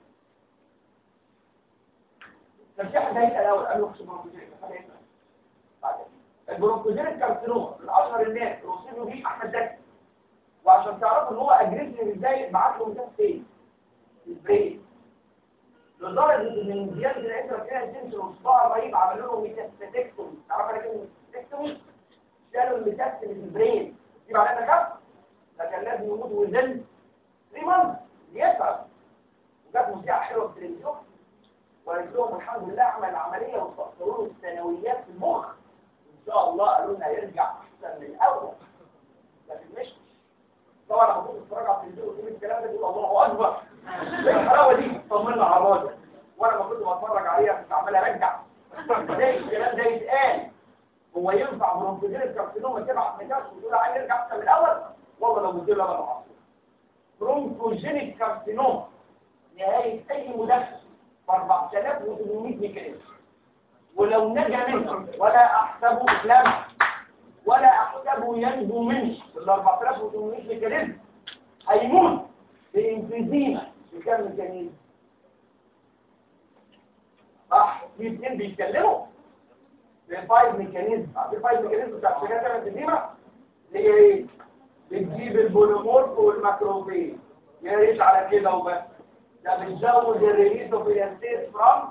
كان في حد هيسال الاول قال له اخش برونكوجينيك حد هيسال بعدين البرونكوجينيك كارسينوما من اشهر الناس اللي اصيبوا بيه احمد زكي وعشان تعرفوا ان هو اجريسيف ازاي بعت له ميتات فين؟ البرين لدرجه ان من زياده العتره فيها الجنس والصباع رهيب عملوا له ميتاستاتكتومي تعرف انا كلمه ميتاستاتكتومي شالوا الميتاست من البرين دي معناها خف ده كان لازم يموت ويزن 3 مانث يسعد وجات مذيعه حلوه في التلفزيون وقالت لهم الحمد لله عمل العمليه واستأثروا له الثانويات في المخ ان شاء الله قالوا لنا هيرجع احسن من الاول لكن مش طبعا انا كنت بتفرج على التلفزيون وتقول الكلام ده تقول الله اكبر ايه الحلاوه دي طمنا على الراجل وانا ما كنت بتفرج عليها كنت عمال ارجع ازاي الكلام ده يتقال هو ينفع برونكوجينيك كارسينوما تبعت ميتاس وتقول عايز يرجع احسن من الاول والله لو قلت له انا بعصر برونكوجينيك كارسينوما نهايه اي مدخل ب 4800 ميكانيزم ولو نجا منه ولا احسبه اسلام ولا احسبه ينجو منه ال 4800 ميكانيزم هيموت بانفيزيما بكام ميكانيزم صح في اثنين بيتكلموا الفايف ميكانيزم الفايف ميكانيزم بتاع الشجاعه تعمل تديمه هي ايه بتجيب البوليمورف والماكروفيج يا ريت على كده وبس ده بتزود الريليز اوف الانتيز فرام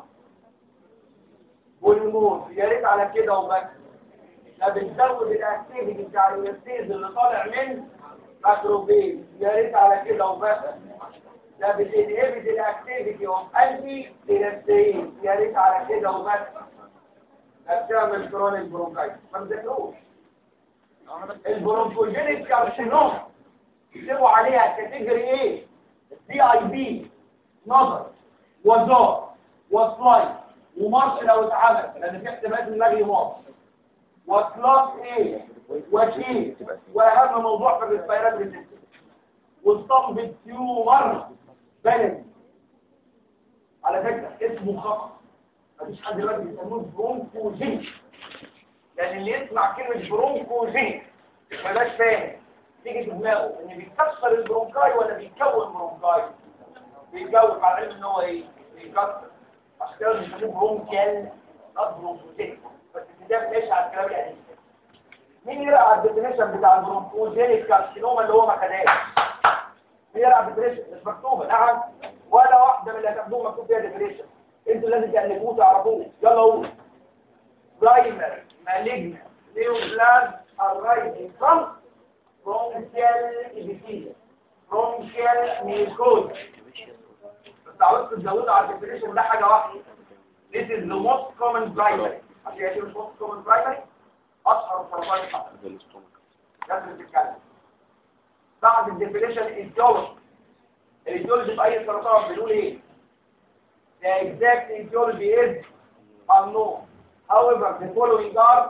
بوليمورف يا ريت على كده وبس ده بتزود الاكتيفيتي بتاع الانتيز اللي طالع من ماكروفيج يا ريت على كده وبس ده بتنهبت الاكتيفيتي اوف انتي تيرستين يا ريت على كده وبس بتعمل كرونيك برونكايتس ما تذكروش البرونكوجينيك كارسينوما يكتبوا عليها كاتيجوري ايه دي اي بي نظر وزار وسلايد ومارش لو اتعمل لان في احتمالات نلغي مارش وكلاس ايه وكي واهم موضوع في الريسبيرات ريزيستنس والصمب التيومر بلد على فكرة اسمه خطأ مفيش حد دلوقتي بيسموه برونكوجين لان اللي يسمع كلمة برونكوجين مبقاش فاهم تيجي في دماغه ان بيكسر البرونكاي ولا بيكون برونكاي بيكون على علم ان هو ايه بيكسر عشان كده بيسموه برونكال not برونكوجين بس الكتاب ماشي على الكلام القديم مين يقرا على الديفينيشن بتاع البرونكوجينيك كارسينوما اللي هو ما خدهاش مين يقرا على الديفينيشن مش مكتوبه نعم ولا واحده من اللي هتاخدوه مكتوب فيها ديفينيشن انتوا لازم تألفوه تعرفوه يلا قول برايمري مالجنا نيوبلاز arising from bronchial epithelium bronchial mucosa بس عاوزكم تزودوا على الديفينيشن ده حاجه واحده This is the most common primary عشان كده مش most common primary اشهر سرطان الحقن لازم تتكلم بعد الديفينيشن ايديولوجي الايديولوجي في اي سرطان بنقول ايه the exact etiology is unknown. However, the following are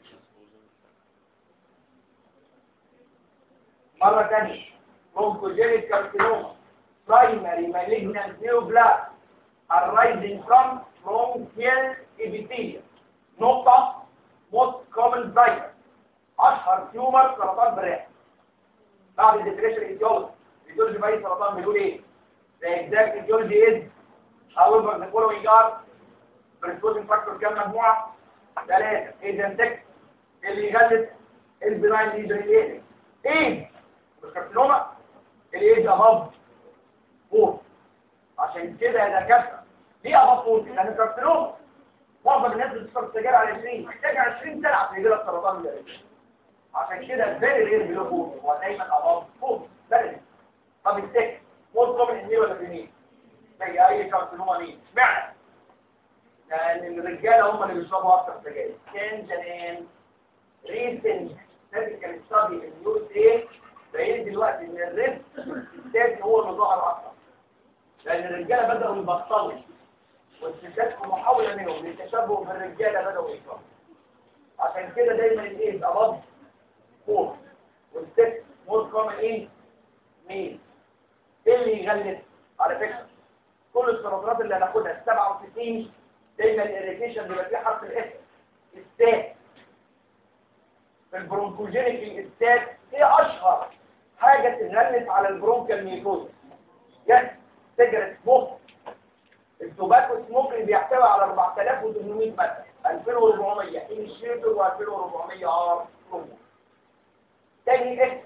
مرة تانية bronchogenic carcinoma primary malignant neoplasm arising from bronchial epithelium نقطة most common driver أشهر تيومر سرطان برئة بعد الديفريشن ايديولوجي الايديولوجي في أي سرطان بيقول ايه the exact etiology is however the following are predisposing factor كام مجموعة ثلاثة agent اللي يغلط البناين ليجن ايه ايه الكارسينوما الايج اباف فور عشان كده يا دكاتره ليه اباف فور لان الكارسينوما معظم الناس بتشرب سجاير على 20 محتاج 20 سنه عشان يجي لك سرطان ده عشان كده الفيري رير بلو فور هو دايما اباف فور فيري طب السك موت كومن ان ولا في مين زي اي كارسينوما مين اشمعنى لان الرجاله هم اللي بيشربوا اكتر سجاير كان زمان ريسنت ميديكال ستادي ان يو اس اي باين دلوقتي ان الريسك الستات هو اللي ظهر اكتر لان الرجاله بداوا يبطلوا والستات في محاوله منهم للتشبه بالرجاله بداوا يكبروا عشان كده دايما الايه ابض فور والست مور كومن ايه مين ايه اللي يغلس على فكره كل السرطانات اللي هناخدها 67 دايما الاريتيشن بيبقى فيه حرف الاس الستات في البرونكوجينيك الاستات ايه اشهر حاجة تغلس على البرونكال ميكوز يس سيجرت سموك التوباكو سموك اللي بيحتوي على 4800 مادة 2400 انشيتور و2400 ار كرومو تاني اس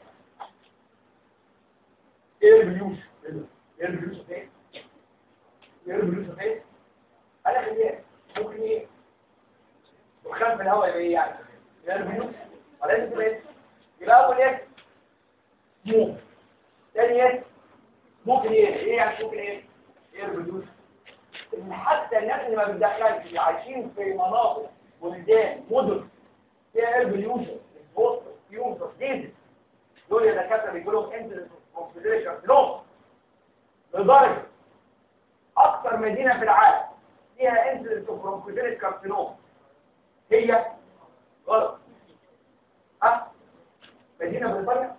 اير بليوش اير بليوش ايه اير بليوش ايه انا خليه ممكن ايه وخلف الهواء يبقى ايه يعني اير بليوش ولازم تبقى اسم يبقى اول اسم مو ثاني اسم ممكن ايه ايه يعني ممكن ايه ايه ريديوس ان حتى الناس اللي ما بتدخلش عايشين في مناطق بلدان مدن فيها اير بليوشن بوست فيومز اوف ديزل دول يا دكاتره بيقول لهم انترنت كونسيدريشن لهم لدرجه اكثر مدينه في العالم فيها انترنت برونكوجينيك كارسينوم هي غلط ها مدينة بريطانيا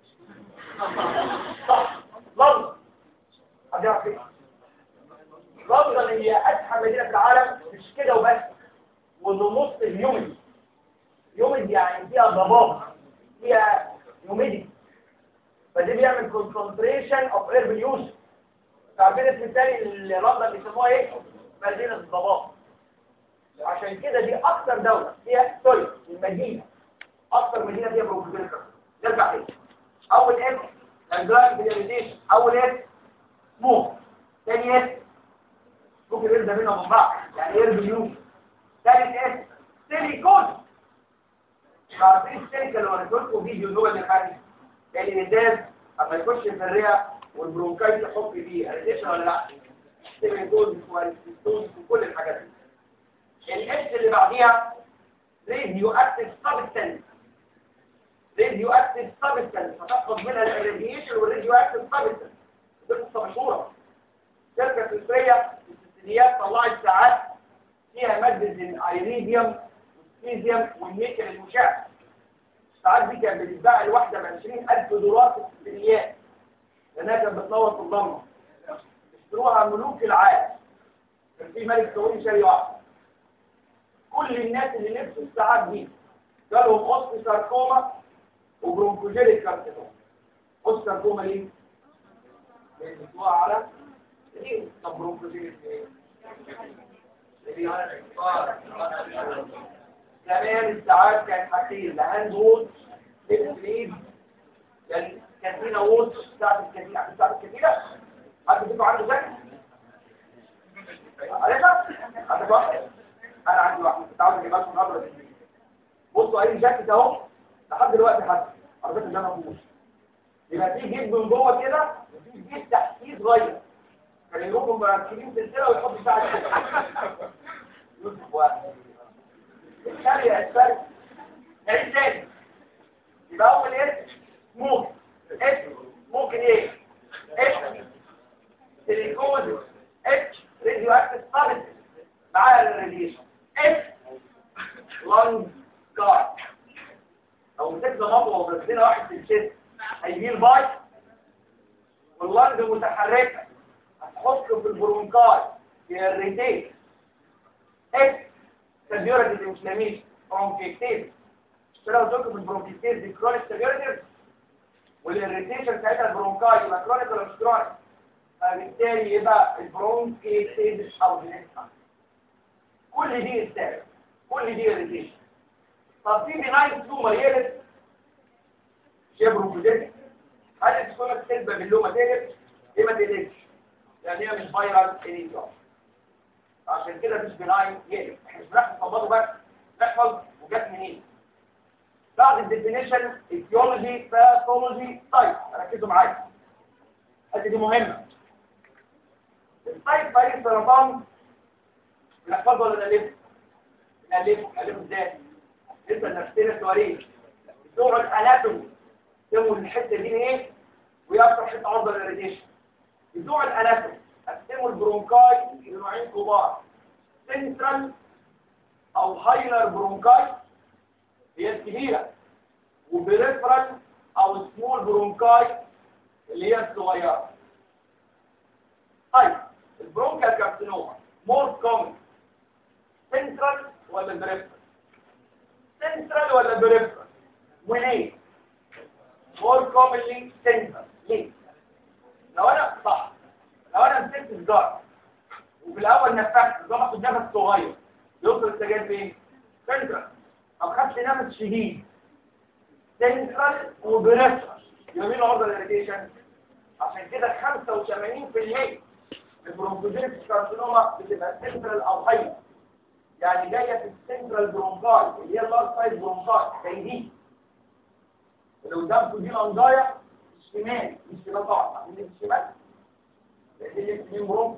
صح لندن حد يعرف ايه لندن هي اتحى مدينة في العالم مش كده وبس ونص اليوميد يوميد يعني فيها ضباب فيها يوميدي فدي بيعمل كونسنتريشن اوف اير بليوشن تعرفين اسم الثاني اللي لندن بيسموها ايه مدينة الضباب عشان كده دي اكتر دولة فيها سوري المدينة اكتر مدينه فيها بروكوجينيك نرجع تاني اول اس الجلايك بيريديشن اول اس سموك ثاني اس ممكن يرجع منها من بعض يعني اير بليو ثالث اس سيليكون عارفين السيليكون اللي وريت لكم فيديو اللي هو اللي خارج الانتاج اما يخش في الرئه والبرونكايت يحط فيه ريديشن ولا لا سيليكون والستون وكل الحاجات دي الاس اللي بعديها راديو اكتيف سبستانس راديو اكتيف سبستانس هتاخد منها الراديشن والراديو اكتيف سبستانس دي قصه مشهوره شركه سويسريه في الستينيات طلعت ساعات فيها ماده الايريديوم والسيزيوم والنيكل المشع الساعات دي كانت بتتباع الواحده ب 20000 دولار في الستينيات لانها كانت بتنور في الضمه اشتروها ملوك العالم كان في ملك سعودي شاري واحده كل الناس اللي لبسوا الساعات دي جالهم اوست ساركوما وبرونكوجينيك كارسينوما اوست ساركوما ليه؟ لان بتوع على ليه؟ طب برونكوجينيك ليه؟ زمان الساعات كانت حاجتين لا هاند ووتش الايد يعني كاتينا ووتش ساعة الكتينة عارف ساعة الكتينة حد فيكم عنده زي عارفها؟ حد واحد انا عندي واحد كنت عاوز اجيبها لكم النهارده بصوا اي جاكيت اهو لحد دلوقتي حد على فكره ده ما فيهوش يبقى في جيب من جوه كده وفي جيب تحتيه صغير كان يروحوا مركبين سلسله ويحطوا ساعه كده يوسف واحد الشرق الشرق نعيد تاني يبقى اول اسم ممكن اسم ممكن ايه اسم سيليكوز اتش راديو اكتيف سابت معايا الراديشن اسم لانج كارد لو مسكنا مطوه وبدينا واحد في الشيست هيجي البايت واللانج متحركه هتحط في البرونكاي في الريتين اكس سبيورتي الانفلاميشن برونكيتيز لو قلت لكم البرونكيتيز دي كرونيك سبيورتي والاريتيشن بتاعتها البرونكاي يبقى كرونيك ولا مش كرونيك فبالتالي يبقى البرونكيتيز او بنسمع كل دي استاذ كل دي اريتيشن طب في بناين تومر يلد شبروكوزيتك هل السومة تسبب اللومة تقلب؟ ليه ما تقلبش؟ يعني هي مش فيرال انيجار عشان كده مش بناين يقلب احنا مش بنحفظ نظبطه بس نحفظ وجات منين بعد الديفينيشن ايتيولوجي باثولوجي طيب ركزوا معايا الحته دي مهمه الطيب فريق السرطان بنحفظه ولا نألفه؟ نألفه نألفه ازاي؟ لسه نفسنا سؤالين الدور الاناتومي يسموا الحته دي ايه؟ ويأثر حته عرضه للريديشن النوع الاناتومي قسموا البرونكاي لنوعين كبار سنترال او هايلر برونكاي هي الكبيره وبريفرال او سمول برونكاي اللي هي الصغيره طيب البرونكال كارسينوما مور كومن سنترال ولا بريفرال سنترال ولا بريفرال وليه مور كومنلي سنترال ليه لو انا صح لو انا مسكت سجاره وفي الاول نفخت ضغط النفس صغير يوصل السجاير فين سنترال او خدت نفس شديد سنترال وبريفرال يومين عرضه للريديشن عشان كده 85% البرونكوجينيك كارسينوما بتبقى سنترال او هاي يعني جايه في السنترال برونكاي اللي هي اللارج سايز برونكاي زي دي اللي قدامكم دي الانجايه الشمال مش كده طبعا من الشمال اللي من برونك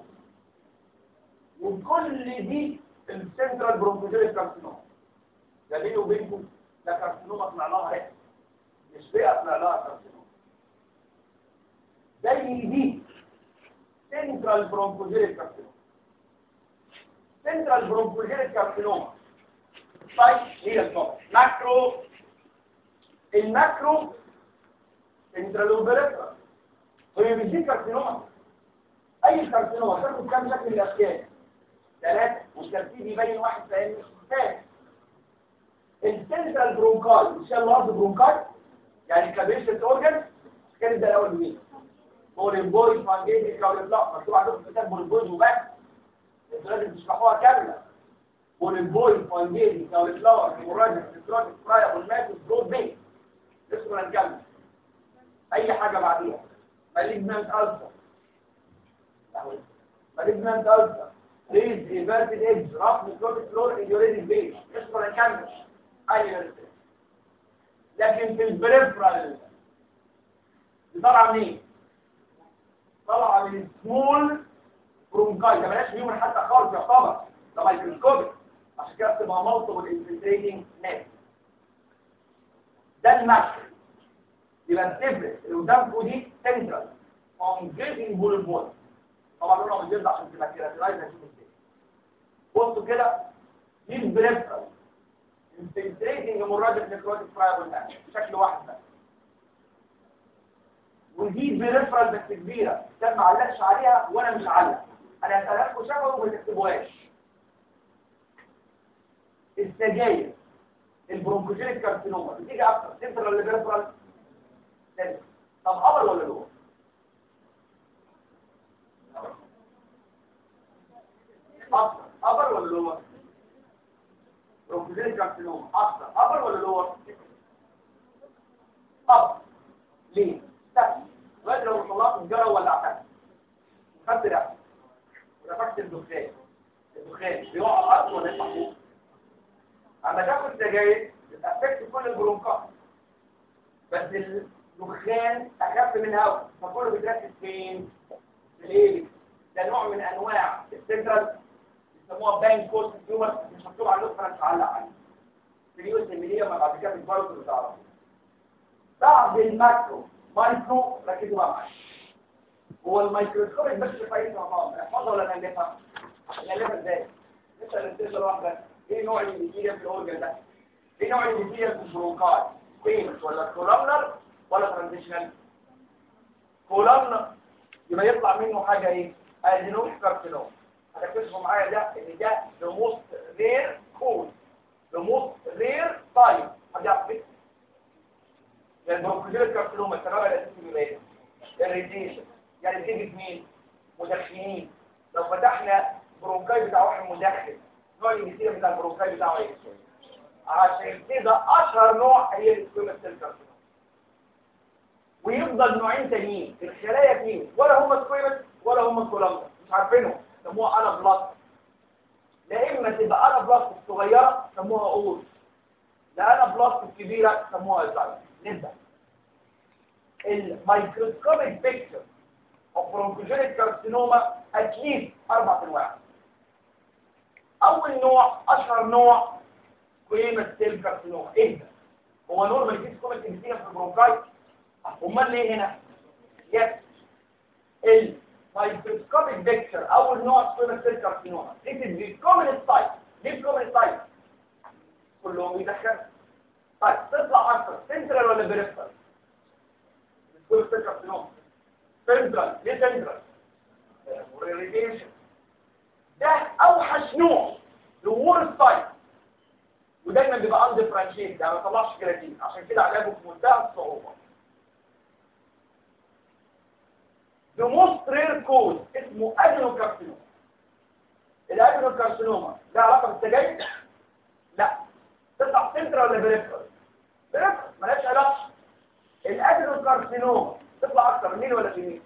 وكل دي السنترال برونكوجينيك كارسينوما ده بيني وبينكم ده كارسينوما طلع لها ريحه مش بيئه طلع لها كارسينوما زي دي سنترال برونكوجينيك كارسينوما سنترال برونكوجينيك كارسينوما طيب هي الطبع ماكرو الماكرو سنترال وبريفرال هي مش دي كارسينوما اي كارسينوما تاخد كام شكل من الاشكال ثلاثه والترتيب يبين واحد ثاني ثاني السنترال برونكاي مش هي الارض برونكاي يعني كابيشن اورجن كانت ده الاول مين بوليمبويد فانجيتي كاوليفلا مكتوب عندكم في كتاب بوليمبويد وبس انتوا لازم تشرحوها كامله بوليمبويد فانجيتي كاوليفلاور هيموراجيك ستروتيك فرايا والماتوس برود بي اسمه نكمل اي حاجه بعديها مالجنانت ألسر مالجنانت ألسر ريز ايفيرتد ايدج رفض نيكروتيك فلور انيوريتك بيج اسمه نكمل اي رسل لكن في البريفرال طالعه منين؟ طالعه من السمول برونكاي ده بلاش ميومن حتى خالص يعتبر ده مايكروسكوبيك عشان كده بتبقى مالتيبل انفلتريتنج نت ده الماكرو يبقى التبرس اللي قدامكم دي سنترال انجيجنج بول البول طبعا لونها بالجلد عشان تبقى كيراتينايز هنشوف ازاي بصوا كده دي البريفرال انفلتريتنج هيموراجيك نيكروتيك فرايبل شكل واحد بس ودي بريفرال بس كبيره كان ما علقش عليها وانا مش علق انا هسالها لكم شفوي وما تكتبوهاش السجاير البرونكوجينيك كارسينوما بتيجي اكتر سنترال ولا بريفرال طب ابر ولا لور اكتر ابر ولا لور برونكوجينيك كارسينوما اكتر ابر ولا لور ابر ليه سهل دلوقتي لو طلعت الجرة ولا عتاك خدت ده ونفخت الدخان الدخان بيقع على الارض ولا يطلع فوق اما تاخد سجاير بتأفكت كل البرونكات بس الدخان اخف من هواء فكله بيتركز فين في الايه ده نوع من انواع السنترال يسموها بانك كوست تيومر مش مكتوب على اللوحه انا مش هعلق عليه تريوس الميليه ما بعد كده بتبرد بتعرف بعد الماكرو مايكرو ركزوا بقى معايا هو الميكروسكوب بس فايده مع بعض احفظها ولا نالفها نالفها ازاي لسه الانتشار واحده ايه نوع البكتيريا في الاورجن ده ايه نوع البكتيريا في البرونكات فيمس ولا كولامنر ولا ترانزيشنال كولامنر يبقى يطلع منه حاجه ايه ادينوس كارسينوم هتكتشفوا معايا ده ان ده the most rare cause the most rare type حد يعرف ايه يعني البرونكوجينيك كارسينوما السبب الاساسي بيبقى ايه الريديشن يعني بتيجي مين مدخنين لو فتحنا برونكاي بتاع واحد مدخن نوع الجنسيه بتاع البرونكاي بتاعه ايه عشان كده اشهر نوع هي السكويمس سيل كارسينوما ويفضل نوعين تانيين الخلايا فيه ولا هم سكويمس ولا هم كولامنا مش عارفينهم سموها انا بلاست لا اما تبقى انا بلاست صغيره سموها اول لا انا بلاست كبيره سموها ازاي نبدا الميكروسكوبيك بيكتشر اوف برونكوجينيك كارسينوما اتليست اربع انواع اول نوع اشهر نوع كويمة سيل كارسينوما ايه ده هو نورمال في سكوبيك انسينا في البرونكايت امال ليه هنا يس الميكروسكوبيك بيكتشر اول نوع كويمة سيل كارسينوما this is the commonest type ليه commonest type كلهم بيدخلوا طيب تطلع اكتر سنترال ولا بريفرال كل فكره في نوم سنترال ليه سنترال ريليشن ده اوحش نوع لور ستايل ودايما بيبقى اندفرنشيت يعني ما طلعش كراتين عشان كده علاجه في منتهى الصعوبه The most rare cause اسمه ادينوكارسينوما الادينوكارسينوما ده علاقه بالسجاير؟ لا تطلع سنترال ولا بريفرال؟ بريفرال مالهاش علاقه الادينوكارسينوما تطلع اكتر مين ولا في مين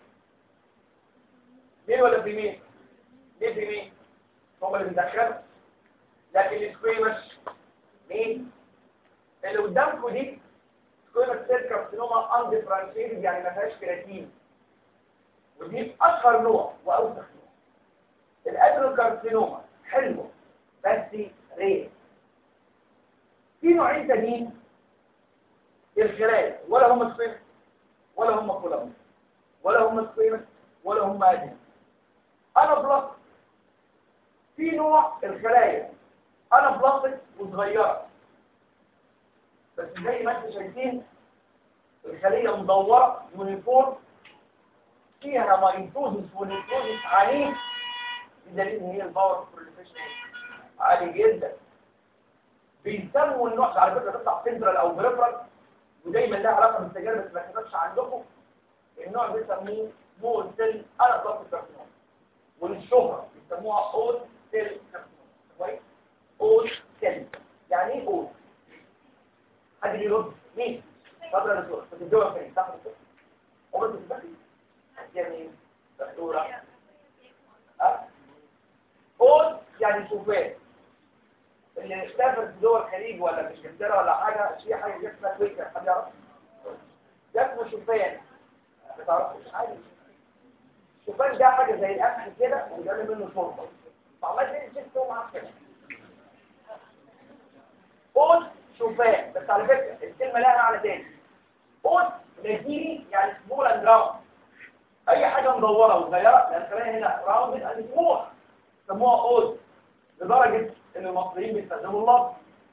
مين ولا في مين ليه في مين هم اللي بيدخلوا لكن السكويمس مين اللي قدامكم دي سكويمس سيل كارسينوما اندفرنشيتد يعني ما فيهاش كراتين ودي اشهر نوع واوسخ نوع الادينوكارسينوما حلوه بس رير في نوعين تانيين الخلايا ولا هم سكويمس ولا هم كولامس ولا هم سكويمس ولا هم ادين انا بلاس في نوع الخلايا انا بلاستيك وصغيره بس زي ما انتم شايفين الخليه مدوره يونيفورم فيها مايتوزس ونيتوزس عنيف بدليل ان هي الباور بروليفيشن عالي جدا بيسموا النوع ده على فكره تطلع سنترال او بريفرال ودايما لها علاقه بالتجارب بس ما كتبش عندكم النوع ده بيسموه مول سيل انا بلاستيك كارسينوما وللشهره بيسموها اول سيل كارسينوما كويس اول سيل يعني ايه اول حد يرد مين اتفضل يا دكتور كنت بتدور فين صح كده عمرك بتذاكر يعني دكتوره ها اول يعني شوفان اللي سافر في دول الخليج ولا في انجلترا ولا حاجه في حاجه اسمها كويكر حد يعرف ده اسمه شوفان ما تعرفوش عادي الشوفان ده حاجه زي القمح كده وبيعمل منه شوربه فعمال تاني ست يوم عارف كده قول شوفان بس على فكره الكلمه لها معنى تاني قوس لاتيني يعني سمول اند راوند اي حاجه مدوره وصغيره لان خلينا هنا راوند اند سمول سموها قوس لدرجه ان المصريين بيستخدموا اللفظ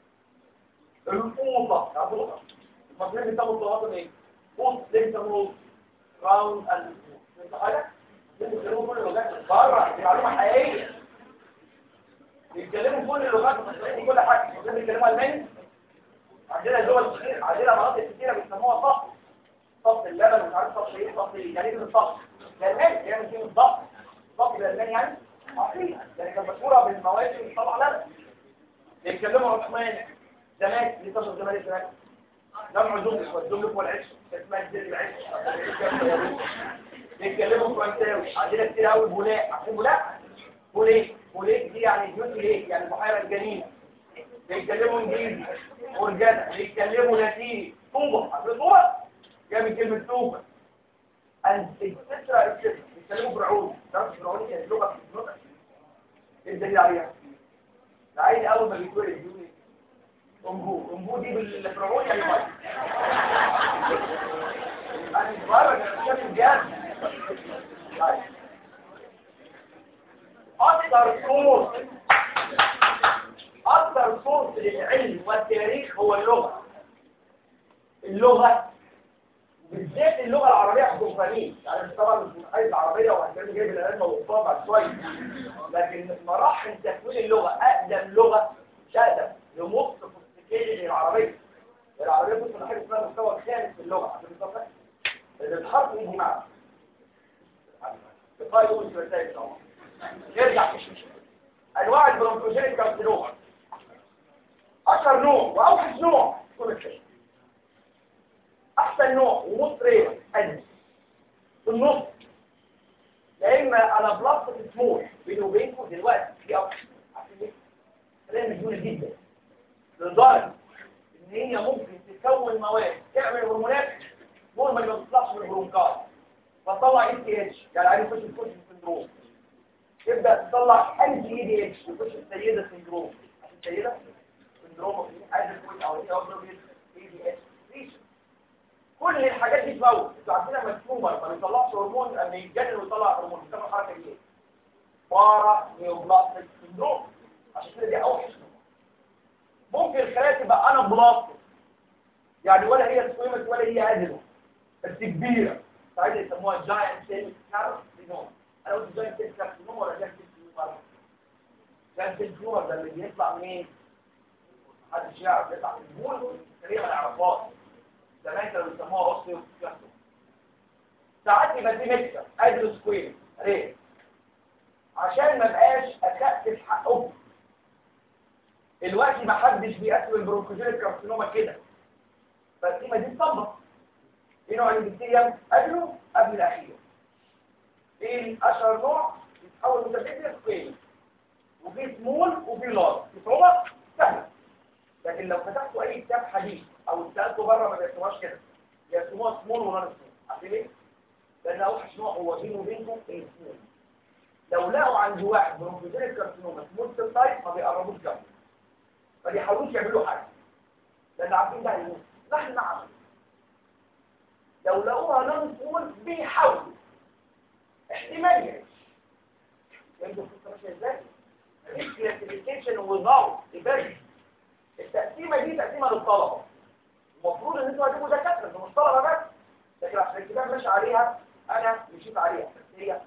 الفوطه تعرفوا المصريين بيسموا الطواطم ايه؟ قوس ليه بيسموه راوند اند سمول انت حاجه؟ ليه بيتكلموا كل اللغات بره دي معلومه حقيقيه بيتكلموا كل اللغات المصريين كل حاجه المصريين بيتكلموا الماني عندنا دول كتير عندنا مناطق كتيره بيسموها صف صف اللبن ومش عارف صف ايه صف ايه يعني ايه الصف الالماني يعني كلمه صف صف الالماني يعني عقليه يعني كانت مشهوره بالمواد اللي بتطلع لبن بيتكلموا عثماني زمان ليه صف زمان زمان جمع جملة والجملة هو العيش اسمها الجل العيش بيتكلموا فرنساوي عندنا كتير قوي بولاء عارفين بولاء بولاء بولاء دي يعني بيوت ليه يعني بحيرة الجنين بيتكلموا انجليزي ورجاله بيتكلموا لاتيني طوبة عارفين طوبة جاي من كلمة طوبة السترة السترة بيتكلموا فرعوني تعرف فرعوني كانت لغة في اللغة ايه الدليل عليها؟ العيل اول ما بيتولد بيقول ايه؟ امبو امبو دي بالفرعوني يعني ميه يعني بره كان بجد طيب. اكثر صوت اكثر صوت للعلم والتاريخ هو اللغه اللغه بالذات اللغه العربيه الجغرافيه يعني طبعا مش متخيل العربيه وهتلاقي جايب العلم والطبع بعد شويه لكن مراحل تكوين اللغه اقدم لغه شهدت لمصر سوفيستيكيشن العربيه العربيه كنت حاجه اسمها المستوى الخامس في اللغه عشان تفهم الحرف يجي معاك لقاء يوم الثلاثاء ان شاء الله نرجع انواع البرونكوجينيك كارسينوما اشهر نوع واوحش نوع كل الشيء احسن نوع ومصري ادي في النص يا اما انا بلاستيك سمول بيني وبينكم دلوقتي في اوحش عارفين ليه؟ خلينا مجنونه جدا لدرجه ان هي ممكن تكون مواد تعمل هرمونات نورمال ما بتطلعش من البرونكات فتطلع اي تي اتش يعني عايز يخش يخش سندروم تبدا تطلع انتي اي دي اتش يخش السيده سندروم السيده سندروم عايز يكون او هي افضل اي دي اتش كل الحاجات دي تموت انتوا عارفين لما التيومر ما بيطلعش هرمون اما يتجنن ويطلع هرمون بتعمل الحركه دي ايه؟ بارا نيوبلاستيك سندروم عشان كده دي اوحش ممكن الخلايا تبقى انا بلاستيك يعني ولا هي سويمت ولا هي ادمه بس كبيره ساعتها يسموها جاينت سيل كارسينوما انا قلت جاينت سيل كارسينوما ولا جاينت سيل كارسينوما جاينت سيل كارسينوما ده اللي بيطلع منين محدش يعرف يطلع من البول تقريبا ما يعرفهاش زمان كانوا بيسموها اوستيو كارسينوما ساعات يبقى دي ميكسر ادرو سكوير ليه عشان ما بقاش اكتف حقهم دلوقتي ما حدش بيقسم البرونكوجينيك كارسينوما كده فالقيمه دي تصبح ايه نوع البكتيريا قبله قبل الاخير ايه اشهر نوع يتحول من بكتيريا سكوير وفي سمول وفي لارج بصعوبه سهله لكن لو فتحتوا اي كتاب حديث او سالته بره ما بيسموهاش كده بيسموها سمول ونون سمول عارفين ليه؟ لان اوحش نوع هو بينه وبينكم السمول لو لقوا عند واحد برونكوجينيك كارسينوما سمول سيل تايب ما بيقربوش جنبه ما بيحاولوش يعملوا حاجه لان عارفين ده هيموت نحن نعرف لو لقوها نون سمول بيحاولوا احتمال يعيش يبدو القصه ماشيه ازاي؟ كلاسيفيكيشن وضغط يبرد التقسيمه دي تقسيمه للطلبه المفروض ان انتوا هتبقوا دكاتره انتوا مش طلبه بس لكن عشان الكتاب ماشي عليها انا مشيت عليها بس هي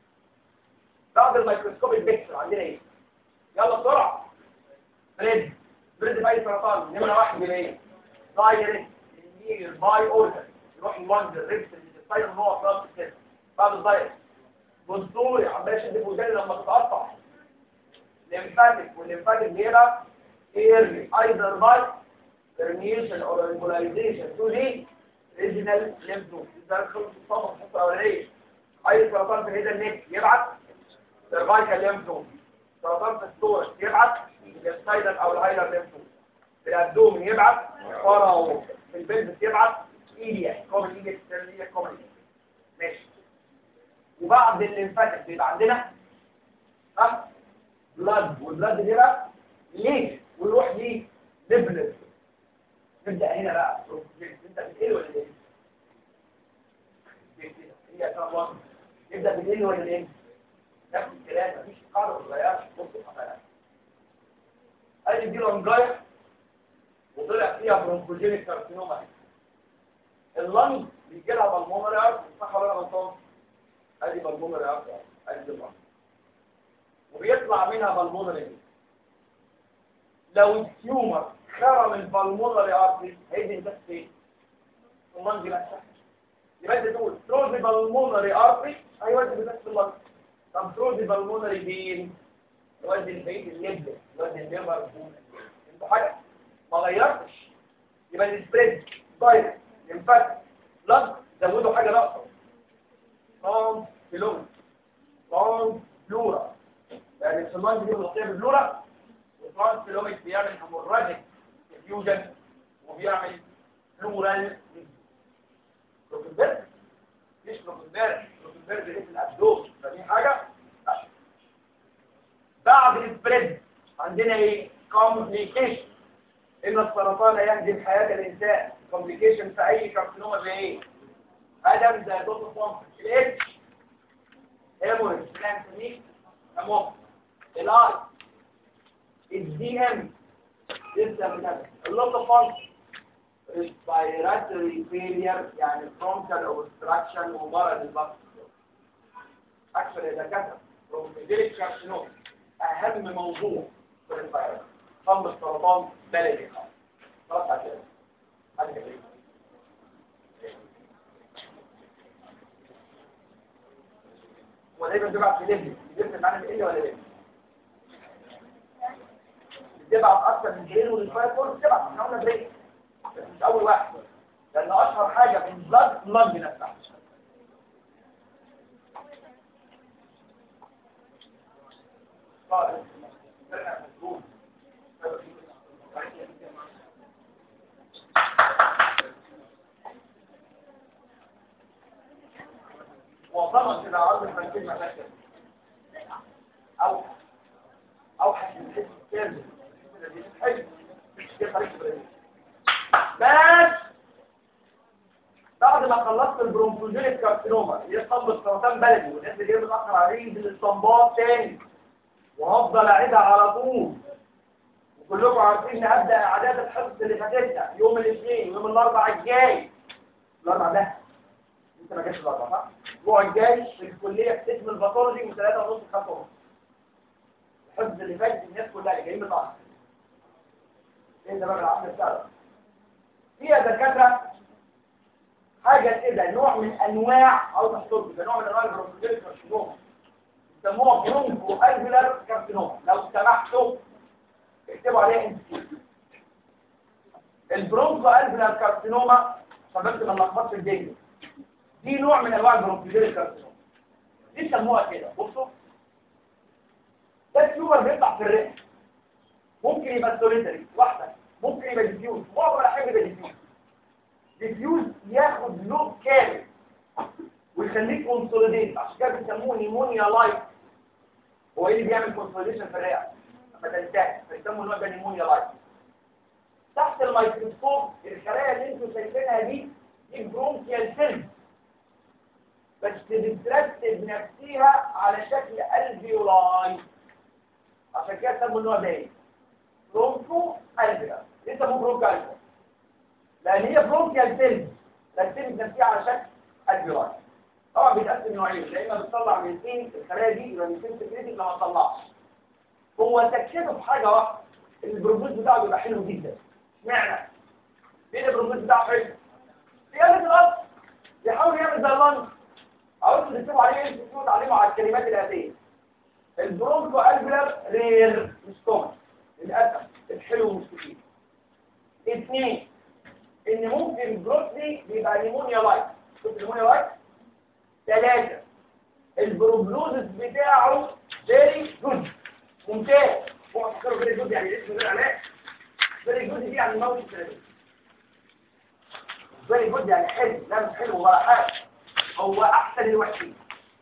بعد الميكروسكوب البيكسل عندنا ايه؟ يلا بسرعه بريد بريد باي سرطان نمره واحد من ايه؟ دايركت النير باي اورجن يروح اللنج الريبس اللي بتطير ان هو خلاص كده بعد الدايركت بصوا عمال يشد في وداني لما تتقطع ليمفاتيك والليمفاتيك بيبقى ايرلي ايذر باي permeation or embolization to the regional lymph node ده خلص الصمت الحصه الاولانيه اي سرطان في الهيدا النك يبعت سيرفايكال ليمف نود سرطان في الثورس يبعت السايدر او الهايلر ليمف نود في الابدومن يبعت فراو في البلفس يبعت ايليا كومن ايليا ستيرليا كومن ماشي وبعد الليمفاتيك بيبقى عندنا ها بلاد والبلاد بيبقى ليه ويروح ليه ليبلس تبدا هنا بقى انت بتقل ولا ايه هي كام وقت يبدا بالليل ولا ايه نفس الكلام مفيش قاعده ما تتغيرش بص الحفلات ادي دي لونجاية وطلع فيها برونكوجينيك كارسينوما اللنج بيجي لها بالمونري ارت صح ولا غلطان ادي بالمونري ارت ادي اللنج وبيطلع منها بالمونري لو التيومر خرم البالمونري ارتري هيدي بس ايه اللنج نفسها يبقى انت تقول تروزي بالمونري ارتري هيودي بس اللنج طب تروزي بالمونري فين يودي البيت الليبل يودي الليبر انت حاجه ما غيرتش يبقى السبريد دايركت ينفتح لنج زودوا حاجه ناقصه لونج كيلومتر لونج بلورا يعني في اللنج دي بنغطيها ببلورا والترانس كيلومتر بيعمل هيموراجيك فيوجن وبيعمل بلورال روكنبرج مش روكنبرج روكنبرج دي في الابدوم فدي حاجه لا. بعد السبريد عندنا ايه كومبليكيشن ان السرطان يهدم حياه الانسان كومبليكيشن في اي كارسينوما زي ايه ادم زي دوت فونك الاتش هيموريج بنسميه اموف الاي الدي ام لسه بنعمل اللوت فونك respiratory failure يعني bronchial obstruction ومرض البطن اكثر اذا كتب bronchiolic carcinoma اهم موضوع في الفيروس صمم السرطان بلدي خالص خلاص على كده حاجه كده هو دايما بيبعت في ليفل بيفرق معانا بايه ولا ايه بتبعت اكتر من جيل والفاير بتبعت احنا قلنا بريك بس مش اول واحد لان اشهر حاجه في البلاد اللنج نفسها طيب وضمن كده عرض الفرنسيين مشاكل او او حسن كامل حلو دي طريقه بريد بس بعد ما خلصت البرونكوجينيك كارسينوما اللي هي صلب السرطان بلدي والناس اللي جايه متاخر عليه بالاستنباط تاني وهفضل اعيدها على طول وكلكم عارفين ان هبدا اعداد الحصص اللي فاتتنا يوم الاثنين ويوم الاربعاء الجاي الاربعاء ده انت ما جاتش الاربعاء صح؟ الاسبوع الجاي في الكليه في قسم الباثولوجي من 3 ونص ل 5 ونص الحصص اللي فاتت الناس كلها اللي جايين متاخر انت بقى العقل بتاعك فيها دكاتره حاجه كده نوع من انواع او تحصل ده نوع من انواع البروفيجيل كارسينوما يسموها برونكو الفيلر كارسينوما لو سمحتوا اكتبوا عليها انت البرونكو الفيلر كارسينوما سببت من لخبطه الدنيا دي نوع من انواع البروفيجيل كارسينوما دي سموها كده بصوا ده التيومر بيطلع في الرئه ممكن يبقى سوليتري واحده ممكن يبقى ديفيوز معظم الاحيان يبقى ديفيوز ديفيوز ياخد لوب كامل ويخليك كونسوليديت عشان كده بيسموه نيمونيا لايت هو ايه اللي بيعمل كونسوليديشن في الرئه لما تنتهي فيسموا النوع ده نيمونيا لايت تحت الميكروسكوب الخلايا اللي انتوا شايفينها دي دي برونكيال سيلز بس بترتب نفسها على شكل الفيولاي عشان كده سموا النوع ده ايه برونكو الفيولاي ليه سموه برونكو الفيولاي لان هي برونكيال سيلز رتبت نفسها على شكل الفيولاي طبعا بيتقسم نوعين يا اما بتطلع من سين الخلايا دي يبقى من سين سكريتيك لما تطلعش هو تكشفه في حاجه واحده البروبوز بتاعه بيبقى حلو جدا اشمعنى ليه البروبوز بتاعه حلو زياده الارض يحاول يعمل زي اللانج عاوز تكتبوا عليه انتوا تكتبوا تعليموا على الكلمات الاتيه البرونكو الفيلر رير مش كومن للاسف الحلو مش كتير اثنين ان ممكن بروتلي بيبقى نيمونيا لايت شوف نيمونيا لايت ثلاثة البروبلوزس بتاعه فيري جود ممتاز هو فكروا فيري جود يعني اسمه غير علاج فيري جود دي يعني موت السلامية فيري جود يعني حلو لا مش حلو ولا حاجة هو أحسن الوحشين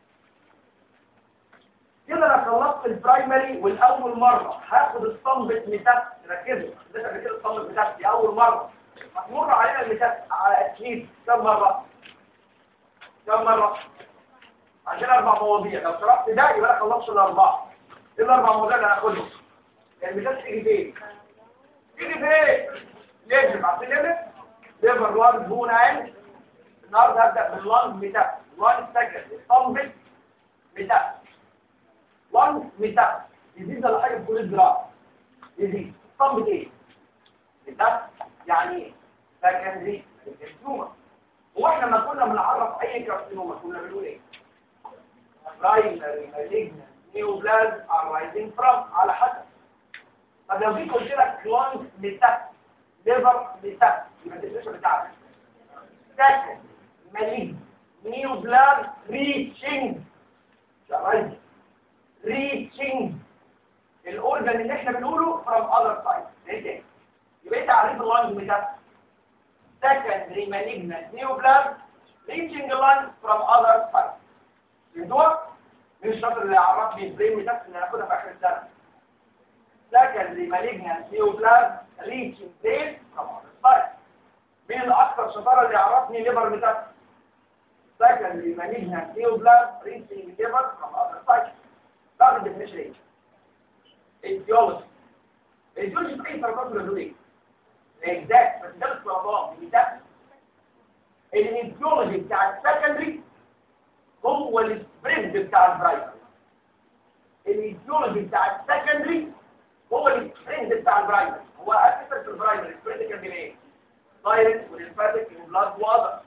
كده انا خلصت البرايمري والاول مره هاخد الصنبت ميتاكس ركزوا ده قبل كده الصنبت ميتاكس اول مره هتمر علينا المثال على اتليست كم مرة كم مرة عندنا اربع مواضيع لو شرحت ده يبقى انا خلصت الاربعه ايه الاربع مواضيع اللي هناخدهم المثال تيجي فين تيجي فين يجب عارفين ليه ليفر لانج بون عين النهارده هبدا باللانج ميتا لانج سكند الصمت ميتا لانج ميتا يزيد ولا حاجه في كل الزراعه يزيد صمت ايه ميتا يعني ايه سكندري كارسينوما هو احنا لما كنا بنعرف اي كارسينوما كنا بنقول ايه برايمري مالجنت نيوبلاز arising from على حسب طب لو جيت قلت لك لانج ميتا ليفر ميتا يبقى الديفينيشن بتاعك سكند مالجنت نيوبلاز ريتشنج شغال ريتشنج الاورجن اللي احنا بنقوله from other side ايه تاني يبقى انت عارف اللانج ميتا secondary malignant neoplasm reaching the lung from other sides. يدوى مش الشاطر اللي عرفني البرين ميتاكس اللي هناخدها في اخر السنه. secondary malignant neoplasm reaching brain from other sides. مين الاكثر شطاره اللي عرفني ليفر ميتاكس؟ secondary malignant neoplasm reaching liver from other sides. ده الديفينيشن ايه؟ etiology. etiology في اي سرطان بنقول ايه؟ الاكزاكت بس ده السرطان بتاع الانتيولوجي بتاع السكندري هو السبرنت بتاع البرايمري الانتيولوجي بتاع السكندري هو السبرنت بتاع البرايمري هو اساسا في البرايمري السبرنت كان بين ايه دايركت والليمفاتيك والبلاد واضح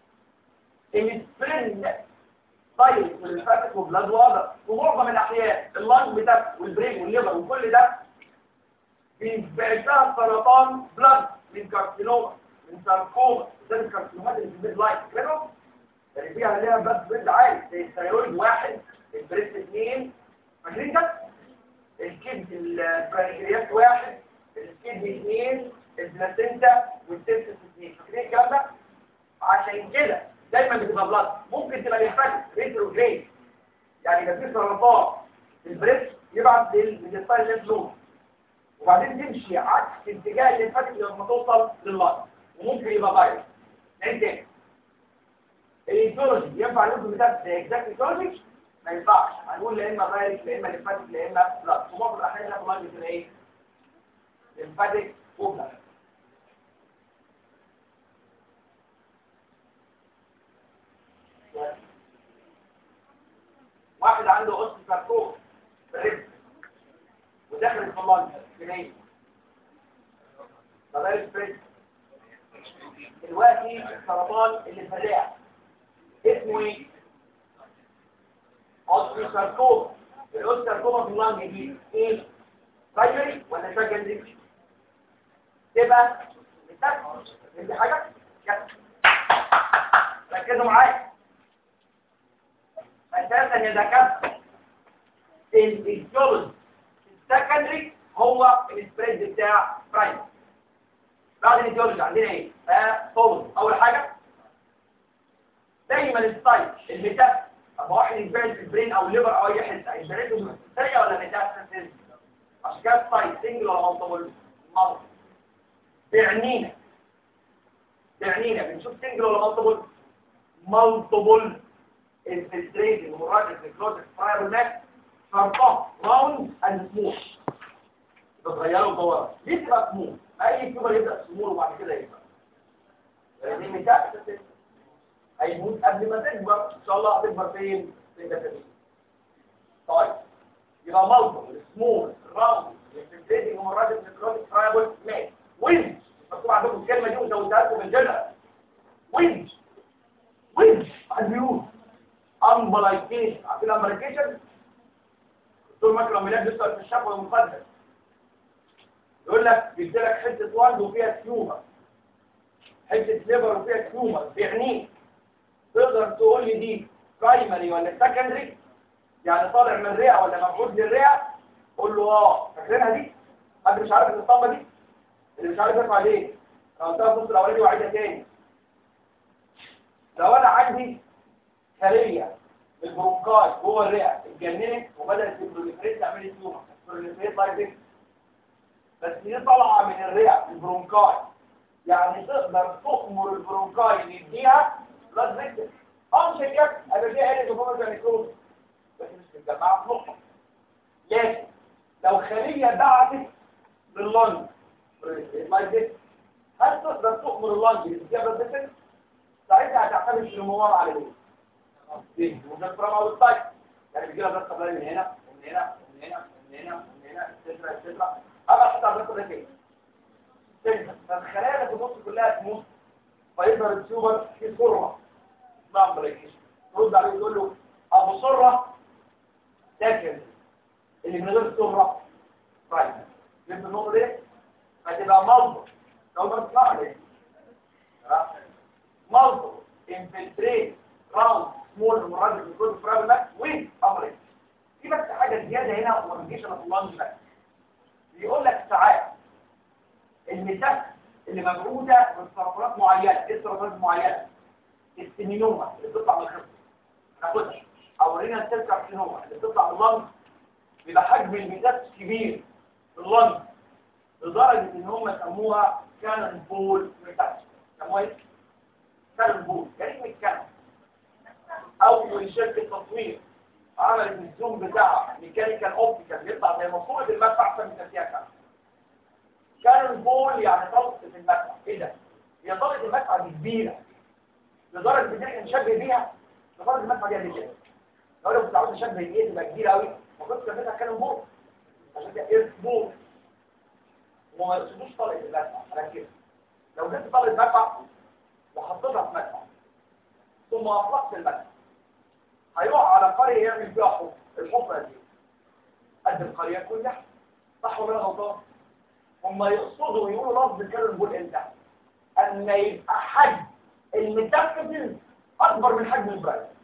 السبرنت دايركت والليمفاتيك وبلاد واضح ومعظم الاحيان اللنج بتاعك والبرين والليفر وكل ده بيتبعتها سرطان بلاد من كارسينوما من ساركوما ده الكارسينومات اللي في البيد لايت فاكرهم؟ اللي فيها عليها بلاد بريد عالي زي الثيرويد واحد البريد اثنين فاكرين ده؟ الكبد البرانكرياس واحد الكبد اثنين البلاسينتا والتستس اثنين فاكرين الكلام ده؟ عشان كده دايما بتبقى بلاد ممكن تبقى ليمفاتيك ريتروجريد يعني يبقى في سرطان البريد يبعت للستايل ليف نود وبعدين تمشي عكس اتجاه الليمفاتيك لما توصل لللنج وممكن يبقى فيروس تاني تاني الايتولوجي ينفع نقول بتاع اكزاكت ايتولوجي ما ينفعش هنقول لا اما فيروس لا اما ليمفاتيك لا اما بلاد ومعظم الاحيان ناخد لنج بتبقى ايه ليمفاتيك وبلاد واحد عنده قصه ساركوما في الرجل ودخل في اللنج جنيه فبقى سبريد دلوقتي السرطان اللي في الرئه اسمه ايه؟ اوستيوساركوما الاوستيوساركوما في اللنج دي ايه؟ برايمري ولا سكندري؟ تبقى بتاكل دي حاجه كده ركزوا معايا اساسا يا دكاتره الايديولوجي السكندري هو السبريد بتاع برايمري بعد الايديولوجي عندنا ايه؟ آه طول اول حاجه دايما السايت الميتاف اما واحد يتبعد في البرين او الليفر او اي حته هيتبعده سريع ولا ميتاستاسيس عشان كده السايت سنجل ولا مالتيبل مالتيبل بيعنينا بيعنينا بنشوف سنجل ولا مالتيبل مالتيبل infiltrating hemorrhagic necrotic spiral neck فرقاه راوند اند سموث بتغيره الدورة ليه تبقى سموث اي تيوبر يبدا سموث وبعد كده يبقى يعني ميتاستاسيس هيموت قبل ما تكبر ان شاء الله هتكبر فين في الجسد طيب يبقى مالتيبل سموث راوند infiltrating hemorrhagic necrotic spiral neck وينج مكتوب عندكم الكلمه دي وزودتها لكم الجنة وينج وينج البيوت امبلايكيشن عارفين الامبلايكيشن دكتور مكرم ميلاد بيسال في الشفوي المقدس يقول لك بيدي لك حته ورد وفيها تيومر حته ليفر وفيها تيومر بيعنيه تقدر تقول لي دي برايمري ولا سكندري يعني طالع من الرئه ولا مبعوث للرئه قول له اه فاكرينها دي حد مش عارف الاسطمبه دي اللي مش عارف يرفع ليه انا قلتها النص الاولاني وعيدها تاني لو انا عندي خليه البرونكاي جوه الرئه اتجننت وبدات تبروليفريت تعمل لي تيومر بروليفريت لايك بس دي طالعه من الرئه البرونكاي يعني تقدر تأمر البرونكاي ان يديها بلاد فيكتور امشي كده ابقى فيها ايه دوبامين نيكروز بس مش متجمعه في نقطه لكن لو خليه بعتت لللنج المايديت هل تقدر تأمر اللنج يديها بلاد فيكتور ساعتها هتعتمد الهرمونات على ايه؟ دي وجدرما والطيب يعني بيجي لها ضغط قبل من هنا ومن هنا ومن هنا ومن هنا ومن هنا سترا سترا انا حتى ضغط ده كده فالخلايا اللي في النص كلها تموت فيظهر التيومر في صرة اسمها امبليكيشن ترد عليه تقول له ابو صرة ساكن اللي من غير صرة طيب جبت النقطة دي هتبقى مصدر لو ما تطلع عليه مصدر انفلتريت راوند سمول المراد بيكون فراغ ماك وين امرين في بس حاجه زياده هنا وما بتجيش انا في اللانج بس بيقول لك ساعات المساس اللي مبعوده من سرطانات معينه ايه سرطانات معينه السيمينوما اللي بتطلع من الخصم ناخدها او رينا سيل كارسينوما اللي بتطلع من اللانج بيبقى حجم المساس كبير في اللانج لدرجه ان هم سموها كانون بول ميتاس سموها ايه؟ كانون بول كلمه كانون اول شركه تصوير عملت الزوم بتاعها ميكانيكال اوبتيكال بيطلع زي مصوره المدفع احسن من تسيير كان كان البول يعني طلقه المدفع ايه ده هي طلقه المدفع دي كبيره لدرجه ان احنا نشبه بيها لدرجه المدفع دي قد كده لو انا كنت عاوز اشبه ايه تبقى كبيره قوي ما كنتش سميتها كان بول عشان كده ايرث بول وما يقصدوش طلقه المدفع على كده لو جبت طلقه مدفع وحطيتها في مدفع ثم اطلقت المدفع هيروح على قرية يعمل فيها حفر الحفرة دي قد القرية كلها صح ولا غلطان هم يقصدوا يقولوا لفظ كانوا نقول امتى اما يبقى حجم المتكتل اكبر من حجم البرايد